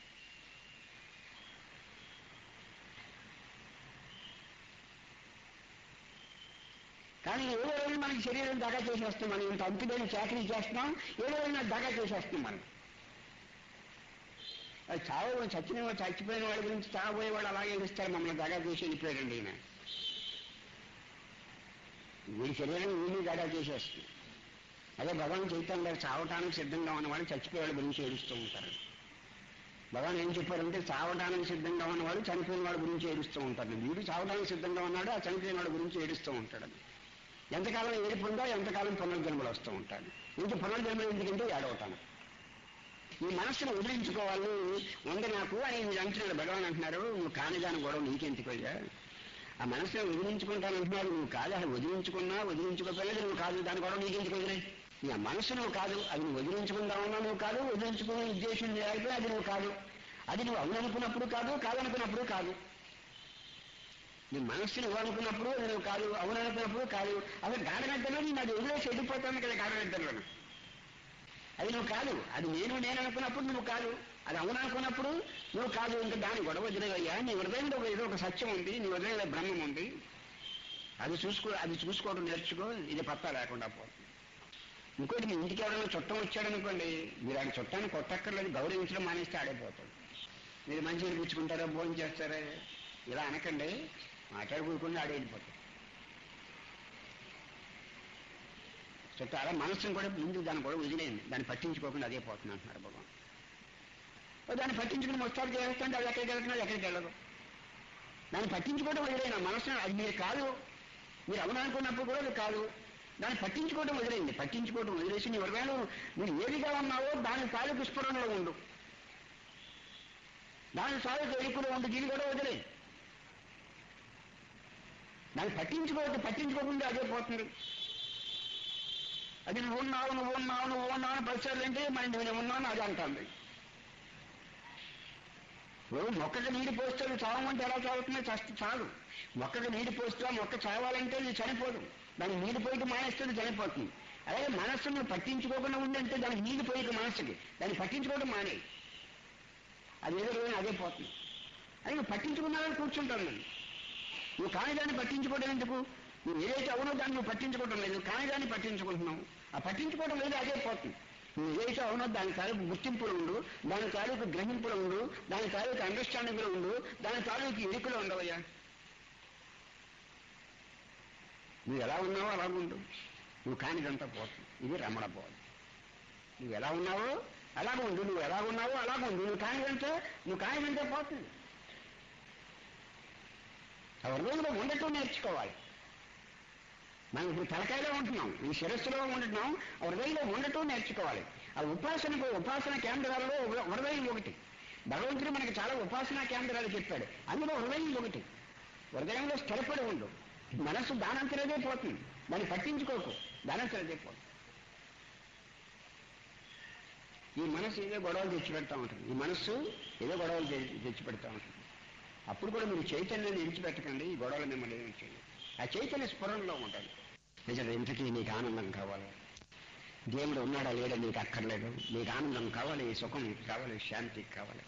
కానీ ఏదో రోజు మనకి శరీరం దగా చేసేస్తాం మనం ఇంత అంతులేని చాకరీ చేస్తున్నాం ఏదో రోజు నాకు దగా చేసేస్తాం మనం అది చావు చచ్చిన వాడు చచ్చిపోయిన వాడి గురించి చావబోయే వాళ్ళు అలాగే ఇస్తారు మమ్మల్ని దగా చేసి వెళ్ళిపోయాడండి ఈయన వీడి శరీరం వీడిని దగా చేసేస్తుంది అదే భగవాన్ చైతన్య గారు చావటానికి సిద్ధంగా ఉన్నవాడు చచ్చిపోయే వాళ్ళ గురించి ఏడుస్తూ ఉంటారు భగవాన్ ఏం చెప్పారంటే చావటానికి సిద్ధంగా ఉన్నవాడు చనిపోయిన వాడి గురించి ఏడుస్తూ ఉంటాడు వీడు చావటానికి సిద్ధంగా ఉన్నాడు ఆ చనిపోయిన వాడి గురించి ఏడుస్తూ ఉంటాడు ఎంతకాలం ఏడుపు ఉందో ఎంతకాలం పునర్జన్మలు వస్తూ ఉంటాడు ఇంక పునర్జన్మలు ఎందుకంటే ఏడవటాను ఈ మనస్సును వదిలించుకోవాలి ఉంది నాకు అని మీరు అంటున్నాడు భగవాన్ అంటున్నారు నువ్వు కానిదాని గొడవ నీకెందుకోయ్యా ఆ మనసును వదిలించుకుంటాను అంటున్నారు నువ్వు కాదు అసలు వదిలించుకున్నా వదిలించుకోలేదు నువ్వు కాదు దాని గొడవ నీకెందుకు వదిలే నీ ఆ మనసు నువ్వు కాదు అది నువ్వు వదిలించుకుందామన్నా నువ్వు కాదు వదిలించుకునే ఉద్దేశం లేకపోతే అది నువ్వు కాదు అది నువ్వు అవుననుకున్నప్పుడు కాదు కాదనుకున్నప్పుడు కాదు నీ మనస్సు నువ్వు అనుకున్నప్పుడు అది నువ్వు కాదు అవుననుకున్నప్పుడు కాదు అసలు గాఢనిద్రలో నేను అది వదిలేసి వెళ్ళిపోతాను కదా గాఢనిద్రలోను అది నువ్వు కాదు అది నేను నేను అనుకున్నప్పుడు నువ్వు కాదు అది అవును అనుకున్నప్పుడు నువ్వు కాదు ఇంకా దాని గొడవ వదిలేవయ్యా నీ హృదయంలో ఒక ఏదో ఒక సత్యం ఉంది నీ హృదయంలో బ్రహ్మం ఉంది అది చూసుకో అది చూసుకోవడం నేర్చుకో ఇది పత్తా లేకుండా పో ఇంకోటి మీ ఇంటికి ఎవరైనా చుట్టం వచ్చాడనుకోండి మీరు ఆయన చుట్టాన్ని కొట్టక్కర్లేదు గౌరవించడం మానేస్తే ఆడైపోతాడు మీరు మంచిగా పుచ్చుకుంటారా భోజనం చేస్తారా ఇలా అనకండి మాట్లాడుకోకుండా ఆడే వెళ్ళిపోతాడు చుట్టూ అలా మనస్సును కూడా ముందు దాన్ని కూడా వదిలేయండి దాన్ని పట్టించుకోకుండా అదే పోతుంది అంటున్నారు భగవాన్ ఓ దాన్ని పట్టించుకుని మొత్తాలు చేస్తుంటే అది ఎక్కడికి వెళ్తున్నది ఎక్కడికి వెళ్ళదు దాన్ని పట్టించుకోవడం వదిలేను మనసును అది మీరు కాదు మీరు అవును అనుకున్నప్పుడు కూడా అది కాదు దాన్ని పట్టించుకోవడం వదిలేయండి పట్టించుకోవడం వదిలేసి నీ ఒకవేళ నువ్వు ఏదిగా ఉన్నావో దాని తాలూకు స్ఫురణలో ఉండు దాని తాలూకు ఎరుకులో ఉండు దీన్ని కూడా వదిలే దాన్ని పట్టించుకోవద్దు పట్టించుకోకుండా అదే పోతుంది అది నువ్వు ఉన్నావు నువ్వు ఉన్నావు నువ్వు ఉన్నావు అని పరిచయాలు అంటే మరి నేను ఉన్నాను అది అంటుంది ఇప్పుడు మొక్కకి నీటి పోస్తే అది చావమంటే ఎలా చావుతుందో చస్తే చాలు మొక్కకి నీటి పోస్తే మొక్క చావాలంటే అది చనిపోదు దానికి నీటి పోయికి మానేస్తే అది చనిపోతుంది అలాగే మనస్సును పట్టించుకోకుండా ఉందంటే దానికి నీటి పోయిక మనస్సుకి దాన్ని పట్టించుకోవడం మానే అది ఏదో రోజున అదే పోతుంది అది నువ్వు పట్టించుకున్నావని కూర్చుంటాను నేను నువ్వు కాని దాన్ని పట్టించుకోవడం ఎందుకు నువ్వు ఏదైతే అవునో దాన్ని నువ్వు పట్టించుకోవడం లేదు కాని దాన్ని పట్టించుకుంటున్నావు ఆ పట్టించుకోవడం లేదు అదే పోతుంది నువ్వు ఏదైతే అవునో దాని తాలూకు గుర్తింపులు ఉండు దాని తాలూకు గ్రహింపులు ఉండు దాని తాలూకు అండర్స్టాండింగ్లో ఉండు దాని తాలూకు ఎరుకులు ఉండవయ్యా నువ్వు ఎలా ఉన్నావో అలా ఉండు నువ్వు కానిదంతా పోతుంది ఇది రమణ బోధ నువ్వు ఎలా ఉన్నావో అలాగ ఉండు నువ్వు ఎలా ఉన్నావో అలాగ ఉండు నువ్వు కానిదంతా నువ్వు కానిదంతా పోతుంది ఆ హృదయంలో ఉండటం నేర్చుకోవాలి మనం ఇప్పుడు తలకాయలో ఉంటున్నాం ఈ శిరస్సులో ఉంటున్నాం ఆ హృదయంలో ఉండటం నేర్చుకోవాలి ఆ ఉపాసనకు ఉపాసన కేంద్రాలలో ఒక- హృదయం ఒకటి భగవంతుడు మనకి చాలా ఉపాసనా కేంద్రాలు చెప్పాడు అందులో హృదయం ఒకటి హృదయంలో స్థిరపడి ఉండు మనస్సు దానంతరదే పోతుంది దాన్ని పట్టించుకోకు దానంతరదే పోతుంది ఈ మనస్సు ఏదో గొడవలు తెచ్చిపెడతా ఉంటుంది ఈ మనస్సు ఏదో గొడవలు తె- తెచ్చిపెడతా ఉంటుంది అప్పుడు కూడా మీరు చైతన్యాన్ని విడిచిపెట్టకండి ఈ గొడవలు మిమ్మల్ని ఏమి చేయండి ఆ చైతన్య స్ఫురణలో ఉంటుంది నిజం ఇంతకీ నీకు ఆనందం కావాలి దేవుడు ఉన్నాడా లేడా నీకు అక్కర్లేదు నీకు ఆనందం కావాలి సుఖం కావాలి శాంతి కావాలి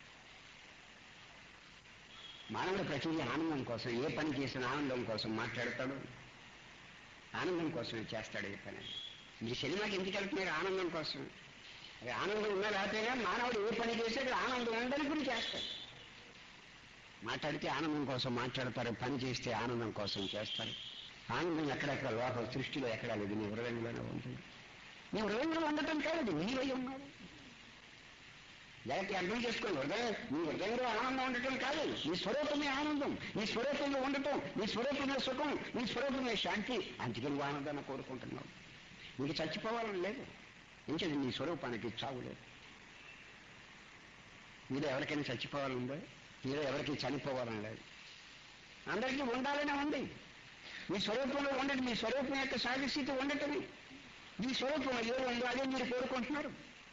మానవుడు ప్రతిదీ ఆనందం కోసం ఏ పని చేసిన ఆనందం కోసం మాట్లాడతాడు ఆనందం కోసమే చేస్తాడు ఏ పని మీరు సినిమాకి ఎందుకు వెళ్తున్నారు ఆనందం కోసం అది ఆనందం ఉన్నా లేకపోయినా మానవుడు ఏ పని చేసాడు ఆనందం ఉందని కూడా చేస్తాడు మాట్లాడితే ఆనందం కోసం మాట్లాడతారు పని చేస్తే ఆనందం కోసం చేస్తారు ఆనందం ఎక్కడెక్కడ లోపల సృష్టిలో ఎక్కడ లేదు నీ హృదయంలోనే ఉంటుంది నీ హృదయంలో ఉండటం కాదు అది నీవై ఉన్నాడు జాగ్రత్త అర్థం చేసుకోండి హృదయం నీ హృదయంలో ఆనందం ఉండటం కాదు నీ స్వరూపమే ఆనందం నీ స్వరూపంలో ఉండటం నీ స్వరూపమే సుఖం నీ స్వరూపమే శాంతి అందుకే నువ్వు ఆనందాన్ని కోరుకుంటున్నావు నీకు చచ్చిపోవాలని లేదు ఇంకేది నీ స్వరూపానికి చావు లేదు మీలో ఎవరికైనా చచ్చిపోవాలని ఉందో మీలో ఎవరికి చనిపోవాలని లేదు అందరికీ ఉండాలనే ఉంది మీ స్వరూపంలో ఉండండి మీ స్వరూపం యొక్క సాధిస్థితి ఉండటమే మీ స్వరూపం ఏదో ఉందో అదే మీరు కోరుకుంటున్నారు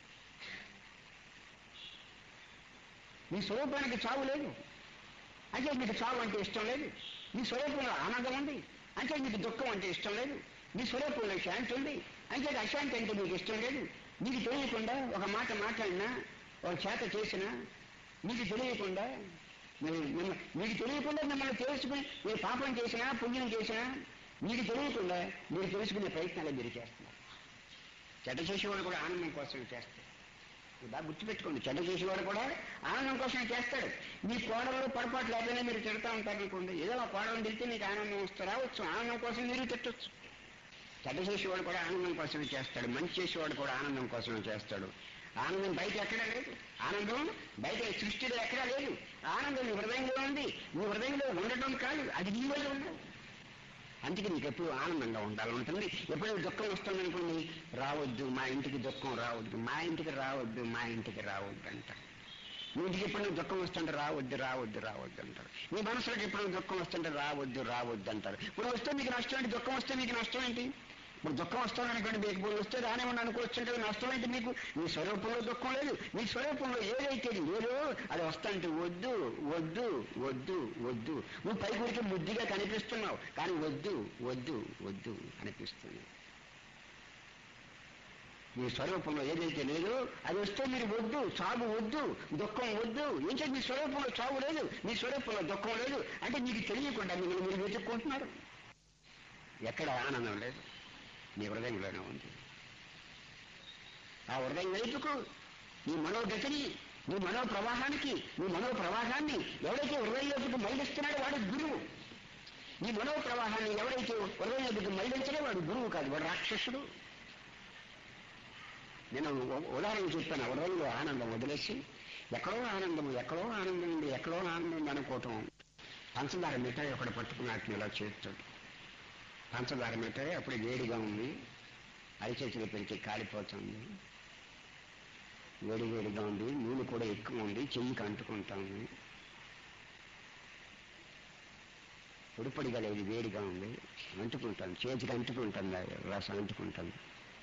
మీ స్వరూపానికి చావు లేదు అంటే మీకు చావు అంటే ఇష్టం లేదు మీ స్వరూపంలో ఆనందం ఉంది అంటే మీకు దుఃఖం అంటే ఇష్టం లేదు మీ స్వరూపంలో శాంతి ఉంది అంటే అశాంతి అంటే మీకు ఇష్టం లేదు మీకు తెలియకుండా ఒక మాట మాట్లాడినా ఒక చేత చేసినా మీకు తెలియకుండా మీరు మిమ్మ- మీకు తెలియకుండా మిమ్మల్ని తెలుసుకుని మీరు పాపం చేసినా పుణ్యం చేసినా మీకు తెలియకుండా మీరు తెలుసుకునే ప్రయత్నాలు మీరు చేస్తున్నారు చెడ్డ చేసేవాడు కూడా ఆనందం కోసం చేస్తారు ఇది బాగా గుర్తుపెట్టుకోండి చెడ్డ చేసేవాడు కూడా ఆనందం కోసమే చేస్తాడు మీ కోడలు పొరపాటు లేకపోయినా మీరు తిడతా ఉంటారనుకోండి ఏదో ఆ కోడలను తిడితే మీకు ఆనందం వస్తే రావచ్చు ఆనందం కోసం మీరు తిట్టచ్చు చెడ్డ చేసేవాడు కూడా ఆనందం కోసమే చేస్తాడు మంచి చేసేవాడు కూడా ఆనందం కోసమే చేస్తాడు ఆనందం బయట ఎక్కడా లేదు ఆనందం బయట సృష్టిలో ఎక్కడా లేదు ఆనందం నీ హృదయంలో ఉంది నీ హృదయంలో ఉండటం కాదు అది నీ వల్ల ఉండదు అందుకే నీకు ఎప్పుడు ఆనందంగా ఉండాలి ఉంటుంది ఎప్పుడైనా దుఃఖం వస్తుందనుకోండి రావద్దు మా ఇంటికి దుఃఖం రావద్దు మా ఇంటికి రావద్దు మా ఇంటికి రావద్దు అంటారు మీ ఇంటికి ఎప్పుడైనా దుఃఖం వస్తుంటే రావద్దు రావద్దు రావద్దు అంటారు మీ మనసులోకి ఎప్పుడైనా దుఃఖం వస్తుంటే రావద్దు రావద్దు అంటారు ఇప్పుడు వస్తే మీకు నష్టం ఏంటి దుఃఖం వస్తే మీకు నష్టం ఏంటి ఇప్పుడు దుఃఖం వస్తుందనుకోండి మీకు ఇప్పుడు వస్తే రానివ్వండి అనుకోవచ్చు నష్టం ఏంటి మీకు మీ స్వరూపంలో దుఃఖం లేదు మీ స్వరూపంలో ఏదైతే లేదో అది వస్తుంటే వద్దు వద్దు వద్దు వద్దు నువ్వు పై గురికి ముద్దిగా కనిపిస్తున్నావు కానీ వద్దు వద్దు వద్దు అనిపిస్తుంది మీ స్వరూపంలో ఏదైతే లేదో అది వస్తే మీరు వద్దు చావు వద్దు దుఃఖం వద్దు ఇంకా మీ స్వరూపంలో చావు లేదు మీ స్వరూపంలో దుఃఖం లేదు అంటే మీకు తెలియకుండా మిమ్మల్ని మీరు వెతుక్కుంటున్నారు ఎక్కడ ఆనందం లేదు నీ హృదయంలోనే ఉంది ఆ హృదయం వైపుకు నీ మనోగతిని నీ మనో ప్రవాహానికి నీ మనో ప్రవాహాన్ని ఎవరైతే హృదయంలోకి మళ్ళిస్తున్నాడో వాడు గురువు నీ మనో ప్రవాహాన్ని ఎవరైతే హృదయంలోకి మళ్ళించడో వాడు గురువు కాదు వాడు రాక్షసుడు నేను ఉ- ఉదాహరణ చెప్పాను హృదయంలో ఆనందం వదిలేసి ఎక్కడో ఆనందం ఎక్కడో ఆనందం ఉంది ఎక్కడో ఆనందం ఉంది అనుకోవటం పంచదార మిఠాయి ఒకటి పట్టుకున్నట్టు ఇలా చేస్తాడు పంచదార మిఠాయి అప్పుడు వేడిగా ఉంది అరిచేతులు పెంచి కాలిపోతుంది వేడి వేడిగా ఉంది నూనె కూడా ఎక్కువ ఉంది చెయ్యికి అంటుకుంటా ఉంది పొడి పొడిగా లేదు వేడిగా ఉంది అంటుకుంటాను చేతికి అంటుకుంటుంది ఆ రసం అంటుకుంటుంది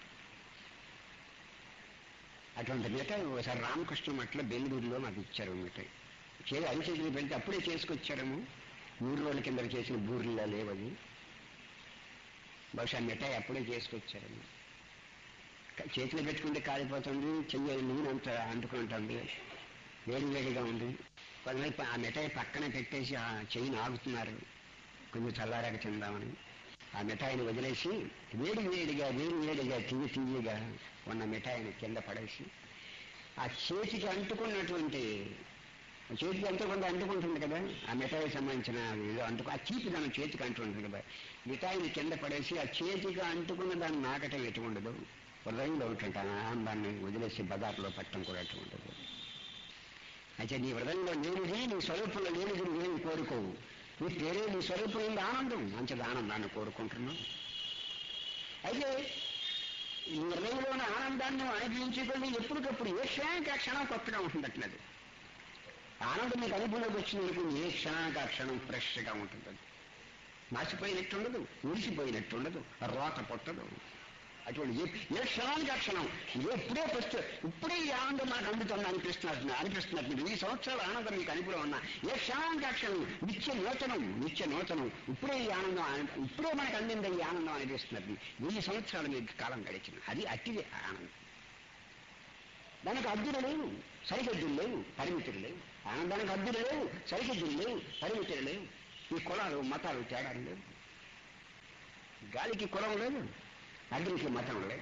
అటువంటి మిఠాయి ఒకసారి రామకృష్ణ మట్ల బెంగళూరులో నాకు ఇచ్చారు మిఠాయి చేతి అరిచేతులు పెడితే అప్పుడే చేసుకొచ్చారేమో మూడు రోజుల కింద చేసిన బూర్లా లేవది బహుశా మిఠాయి అప్పుడే చేసుకొచ్చారేమో క- చేతిలో పెట్టుకుంటే కాలిపోతుంది చెయ్యి నూనె అంత అంటుకుంటుంది వేడి వేడిగా ఉంది కొంతమంది ప- ఆ మిఠాయి పక్కన పెట్టేసి ఆ చెయ్యిని ఆగుతున్నారు కొంచెం చల్లారాక తిందామని ఆ మిఠాయిని వదిలేసి వేడి వేడిగా వేడి వేడిగా తీయ తీయగా ఉన్న మిఠాయిని కింద పడేసి ఆ చేతికి అంటుకున్నటువంటి చేతికి అంటుకుంటే అంటుకుంటుంది కదా ఆ మిఠాయికి సంబంధించిన ఏదో అంటుకు ఆ చీపు దాని చేతికి అంటుకుంటుంది కదా మిఠాయిని కింద పడేసి ఆ చేతికి అంటుకున్న దాన్ని నాకటం ఎటు ఉండదు హృదయంలో ఉంటుంది ఆ ఆనందాన్ని వదిలేసి బజార్లో పట్టడం కూడా ఎటు ఉండదు అయితే నీ హృదయంలో లేనిది నీ స్వరూపంలో లేనిది నువ్వేమి కోరుకోవు నీ పేరే నీ స్వరూపం ఉంది ఆనందం మంచిది ఆనందాన్ని కోరుకుంటున్నావు అయితే ఈ హృదయంలోని ఆనందాన్ని అనుభవించుకొని ఎప్పటికప్పుడు ఏ క్షణానికి ఆ క్షణం కొత్తగా ఉంటుందట్లేదు ఆనందం మీకు అనుభవంలోకి వచ్చినందుకు ఏ క్షణానికి ఆ క్షణం ఫ్రెష్గా ఉంటుంది అది మాసిపోయినట్టు ఉండదు ఉడిసిపోయినట్టు ఉండదు రోత పుట్టదు అటువంటి ఏ ఏ క్షణానికి ఆ క్షణం ఇదే ఇప్పుడే ఫస్ట్ ఇప్పుడే ఈ ఆనందం మనకు అందుతుంది అనిపిస్తున్నట్టు అనిపిస్తున్నట్టు ఈ సంవత్సరాల ఆనందం మీకు అనుభవం ఉన్నా ఏ క్షణానికి ఆ క్షణం నిత్య నూతనం నిత్య నూతనం ఇప్పుడే ఈ ఆనందం ఆన- ఇప్పుడే మనకు అందింది ఈ ఆనందం అనిపిస్తున్నట్టు వెయ్యి సంవత్సరాలు మీకు కాలం గడిచిన అది అట్టిదే ఆనందం దానికి అద్దులు లేవు సరిహద్దులు లేవు పరిమితులు లేవు ఆనందానికి అద్దులు లేవు సరిహద్దులు లేవు పరిమితులు లేవు ఈ కులాలు మతాలు తేడాలు లేవు గాలికి కులం లేదు అగ్నికి మతం లేదు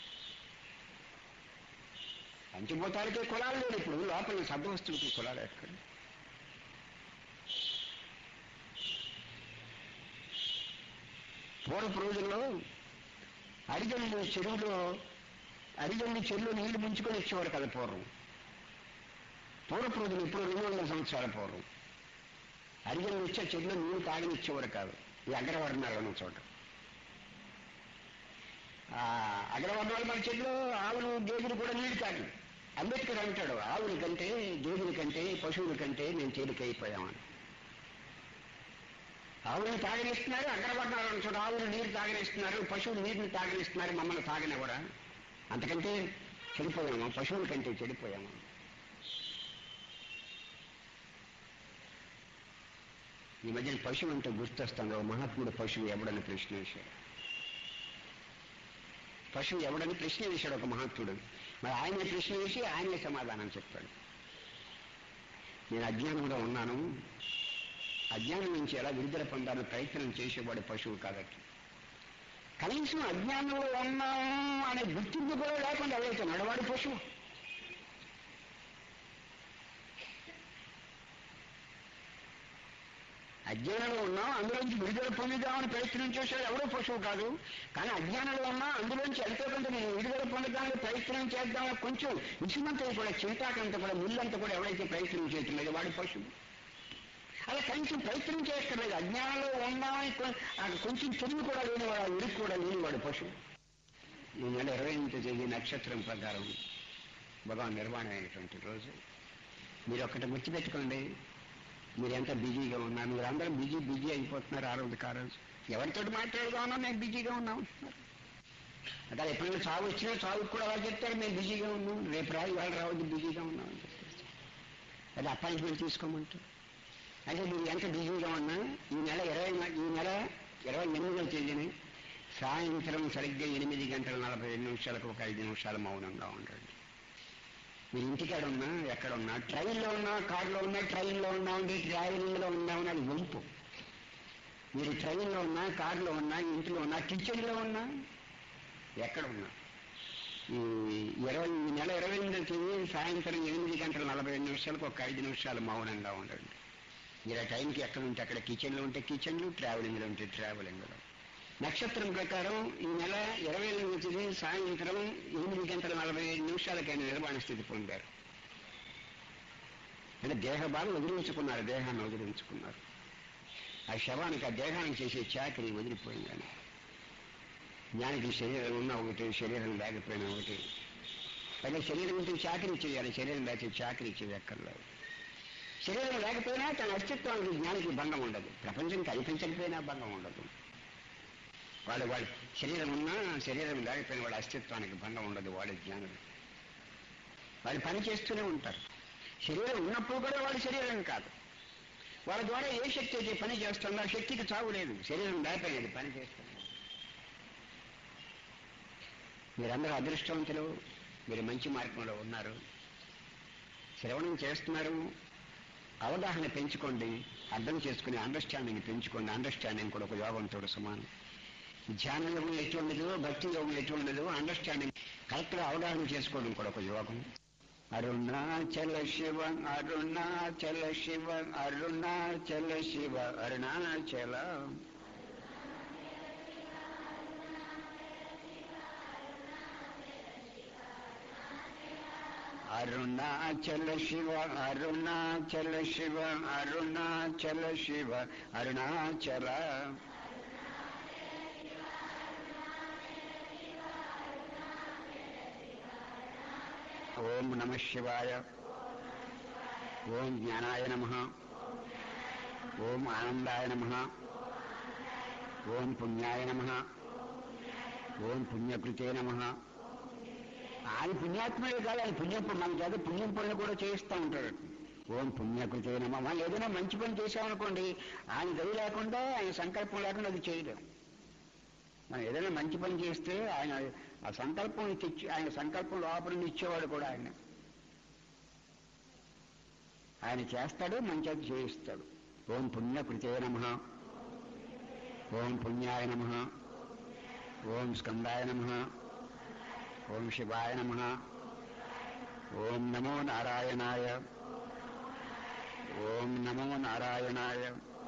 పంచభూతాలకే కులాలు లేదు ఇప్పుడు లోపల సద్వస్తులకి కులాలు ఎక్కడ పూర్వపు రోజుల్లో అడిగండి చెరువులో అడిగండి చెరువులో నీళ్లు ముంచుకొని ఇచ్చేవారు కదా పూర్వం పూర్వపు రోజులు ఇప్పుడు రెండు వందల సంవత్సరాల పూర్వం అడిగండి వచ్చే చెరువులో నీళ్లు తాగని ఇచ్చేవారు కాదు ఈ అగ్రవర్ణాలు ఉన్న చోట ఆ అగ్రవర్ణాలు మన చెట్లు ఆవులు గేదెలు కూడా నీళ్లు తాగి అంబేద్కర్ అంటాడు ఆవుల కంటే గేదెల కంటే పశువుల కంటే నేను తేలికైపోయామని ఆవులను తాగనిస్తున్నారు అగ్రవర్ణాలు ఉన్న చోట ఆవులు నీరు తాగనిస్తున్నారు పశువులు నీరుని తాగనిస్తున్నారు మమ్మల్ని తాగిన కూడా అంతకంటే చెడిపోయాము పశువుల కంటే చెడిపోయాము ఈ మధ్యన పశువు అంటే గుర్తొస్తుంది ఓ మహాత్ముడు పశువు ఎవడని ప్రశ్న వేశాడు పశువు ఎవడని ప్రశ్న వేశాడు ఒక మహాత్ముడు మరి ఆయనే ప్రశ్న వేసి ఆయనే సమాధానం చెప్పాడు నేను అజ్ఞానంలో ఉన్నాను అజ్ఞానం నుంచి ఎలా విడుదల పొందాలని ప్రయత్నం చేసేవాడు పశువు కాబట్టి కనీసం అజ్ఞానంలో ఉన్నాము అనే గుర్తింపు కూడా లేకుండా ఎవరైతే నడవాడు పశువు అజ్ఞానంలో ఉన్నాం అందులోంచి విడుదల పొందుదామని ప్రయత్నం చేశాడు ఎవరో పశువు కాదు కానీ అజ్ఞానంలో ఉన్నా అందులోంచి ఎంతో కొంత నేను విడుదల పొందడానికి ప్రయత్నం చేద్దామని కొంచెం విసుమంతా కూడా చింతాకంతా కూడా ముళ్ళంతా కూడా ఎవరైతే ప్రయత్నం చేయట్లేదు వాడి పశువు అలా కనీసం ప్రయత్నం చేయక్కర్లేదు అజ్ఞానంలో ఉన్నామని కొ- ఆ కొంచెం తెలివి కూడా లేనివాడు ఆ ఉరికి కూడా లేనివాడు పశువు ఈ నెల ఇరవై ఎనిమిది తేదీ నక్షత్రం ప్రకారం భగవాన్ నిర్మాణమైనటువంటి రోజు మీరు ఒక్కటి గుర్తుపెట్టుకోండి మీరు ఎంత బిజీగా ఉన్నారు మీరు అందరూ బిజీ బిజీ అయిపోతున్నారు ఆ రోజు ఆ రోజు ఎవరితో మాట్లాడుగా ఉన్నా మేము బిజీగా ఉన్నాం అంటున్నారు అంటే ఎప్పుడైనా చావు వచ్చినా చావుకు కూడా వాళ్ళు చెప్తారు మేము బిజీగా ఉన్నాం రేపు రాయి వాళ్ళు రావద్దు బిజీగా ఉన్నాం అని చెప్పేసి అది అపాయింట్మెంట్ తీసుకోమంటారు అంటే మీరు ఎంత బిజీగా ఉన్నా ఈ నెల ఇరవై న- ఈ నెల ఇరవై ఎనిమిదవ తేదీని సాయంత్రం సరిగ్గా ఎనిమిది గంటల నలభై ఐదు నిమిషాలకు ఒక ఐదు నిమిషాలు మౌనంగా ఉండండి మీరు ఇంటికాడ ఉన్నా ఎక్కడ ఉన్నా ట్రైన్లో ఉన్నా కార్లో ఉన్నా ట్రైన్లో ఉన్నా ఉండి ట్రావెలింగ్లో ఉన్నా ఉన్నది వంపు మీరు ట్రైన్లో ఉన్నా కార్లో ఉన్నా ఇంట్లో ఉన్నా కిచెన్లో ఉన్నా ఎక్కడ ఉన్నా ఈ ఇరవై ఈ నెల ఇరవై ఎనిమిది తేదీ సాయంత్రం ఎనిమిది గంటల నలభై ఐదు నిమిషాలకు ఒక ఐదు నిమిషాలు మౌనంగా ఉండండి మీరు ఆ టైంకి ఎక్కడ ఉంటే అక్కడ కిచెన్లో ఉంటే కిచెన్లు ట్రావెలింగ్లో ఉంటే ట్రావెలింగ్లో నక్షత్రం ప్రకారం ఈ నెల ఇరవై ఎనిమిది తేదీ సాయంత్రం ఎనిమిది గంటల నలభై ఐదు నిమిషాలకి ఆయన నిర్మాణ స్థితి పొందారు అంటే దేహ బాధ వదిలించుకున్నారు దేహాన్ని వదిలించుకున్నారు ఆ శవానికి ఆ దేహానికి చేసే చాకరీ వదిలిపోయిందని జ్ఞానికి శరీరం ఉన్న ఒకటి శరీరం లేకపోయినా ఒకటి అయితే శరీరం ఉంటే చాకరీ చేయాలి శరీరం లేకపోతే చాకరీ చేయక్కర్లేదు శరీరం లేకపోయినా తన అస్తిత్వానికి జ్ఞానికి భంగం ఉండదు ప్రపంచం కల్పించకపోయినా భంగం ఉండదు వాడు వాడి శరీరం ఉన్నా శరీరం లేకపోయినా వాడి అస్తిత్వానికి భంగం ఉండదు వాడి జ్ఞానం వాళ్ళు పని చేస్తూనే ఉంటారు శరీరం ఉన్నప్పుడు కూడా వాడి శరీరం కాదు వాళ్ళ ద్వారా ఏ శక్తి అయితే పని చేస్తుందో ఆ శక్తికి చావు లేదు శరీరం లేకపోయినది పని చేస్తుంది మీరందరూ అదృష్టవంతులు మీరు మంచి మార్గంలో ఉన్నారు శ్రవణం చేస్తున్నారు అవగాహన పెంచుకోండి అర్థం చేసుకుని అండర్స్టాండింగ్ పెంచుకోండి అండర్స్టాండింగ్ కూడా ఒక యోగంతో సమానం ధ్యాన యోగం ఎటువంటిదో భక్తి యోగం ఎటువంటిదో అండర్స్టాండింగ్ కరెక్ట్గా అవగాహన చేసుకోవడం కూడా ఒక యోగం అరుణాచల శివ అరుణాచల శివ అరుణాచల శివ అరుణాచల అరుణాచల శివ అరుణాచల శివ అరుణాచల శివ అరుణాచల ఓం నమ శివాయ ఓం జ్ఞానాయ నమ ఓం ఆనందాయ నమ ఓం పుణ్యాయ నమ ఓం పుణ్యకృతే నమ ఆయన పుణ్యాత్ముడే కాదు ఆయన పుణ్యం మన చేత పుణ్యం పనులు కూడా చేయిస్తూ ఉంటాడు ఓం పుణ్యకృతే నమ మనం ఏదైనా మంచి పని చేసామనుకోండి ఆయన దయ లేకుండా ఆయన సంకల్పం లేకుండా అది చేయలేం మనం ఏదైనా మంచి పని చేస్తే ఆయన ఆ సంకల్పం తెచ్చి ఆయన సంకల్పం లోపల నుండి ఇచ్చేవాడు కూడా ఆయన ఆయన చేస్తాడు మంచి అది చేయిస్తాడు ఓం పుణ్యకృతే నమ ఓం పుణ్యాయ నమ ఓం స్కందాయ నమ ఓం శివాయ నమ ఓం నమో నారాయణాయ ఓం నమో నారాయణాయ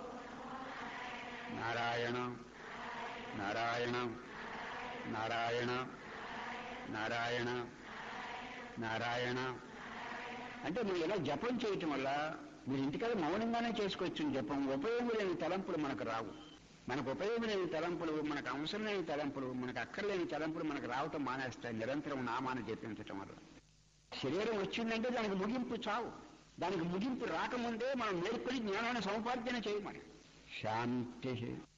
నారాయణ నారాయణ నారాయణ నారాయణ నారాయణ అంటే నువ్వు ఇలా జపం చేయటం వల్ల మీరు ఇంటికాడ మౌనంగానే చేసుకోవచ్చు జపం ఉపయోగం లేని తలంపులు మనకు రావు మనకు ఉపయోగం లేని తలంపులు మనకు అవసరం లేని తలంపులు మనకు అక్కర్లేని తలంపులు మనకు రావటం మానేస్తాయి నిరంతరం నామాన్ని జపించటం వల్ల శరీరం వచ్చిందంటే దానికి ముగింపు చావు దానికి ముగింపు రాకముందే మనం మేల్కొని జ్ఞానాన్ని సముపార్జన చేయమని శాంతి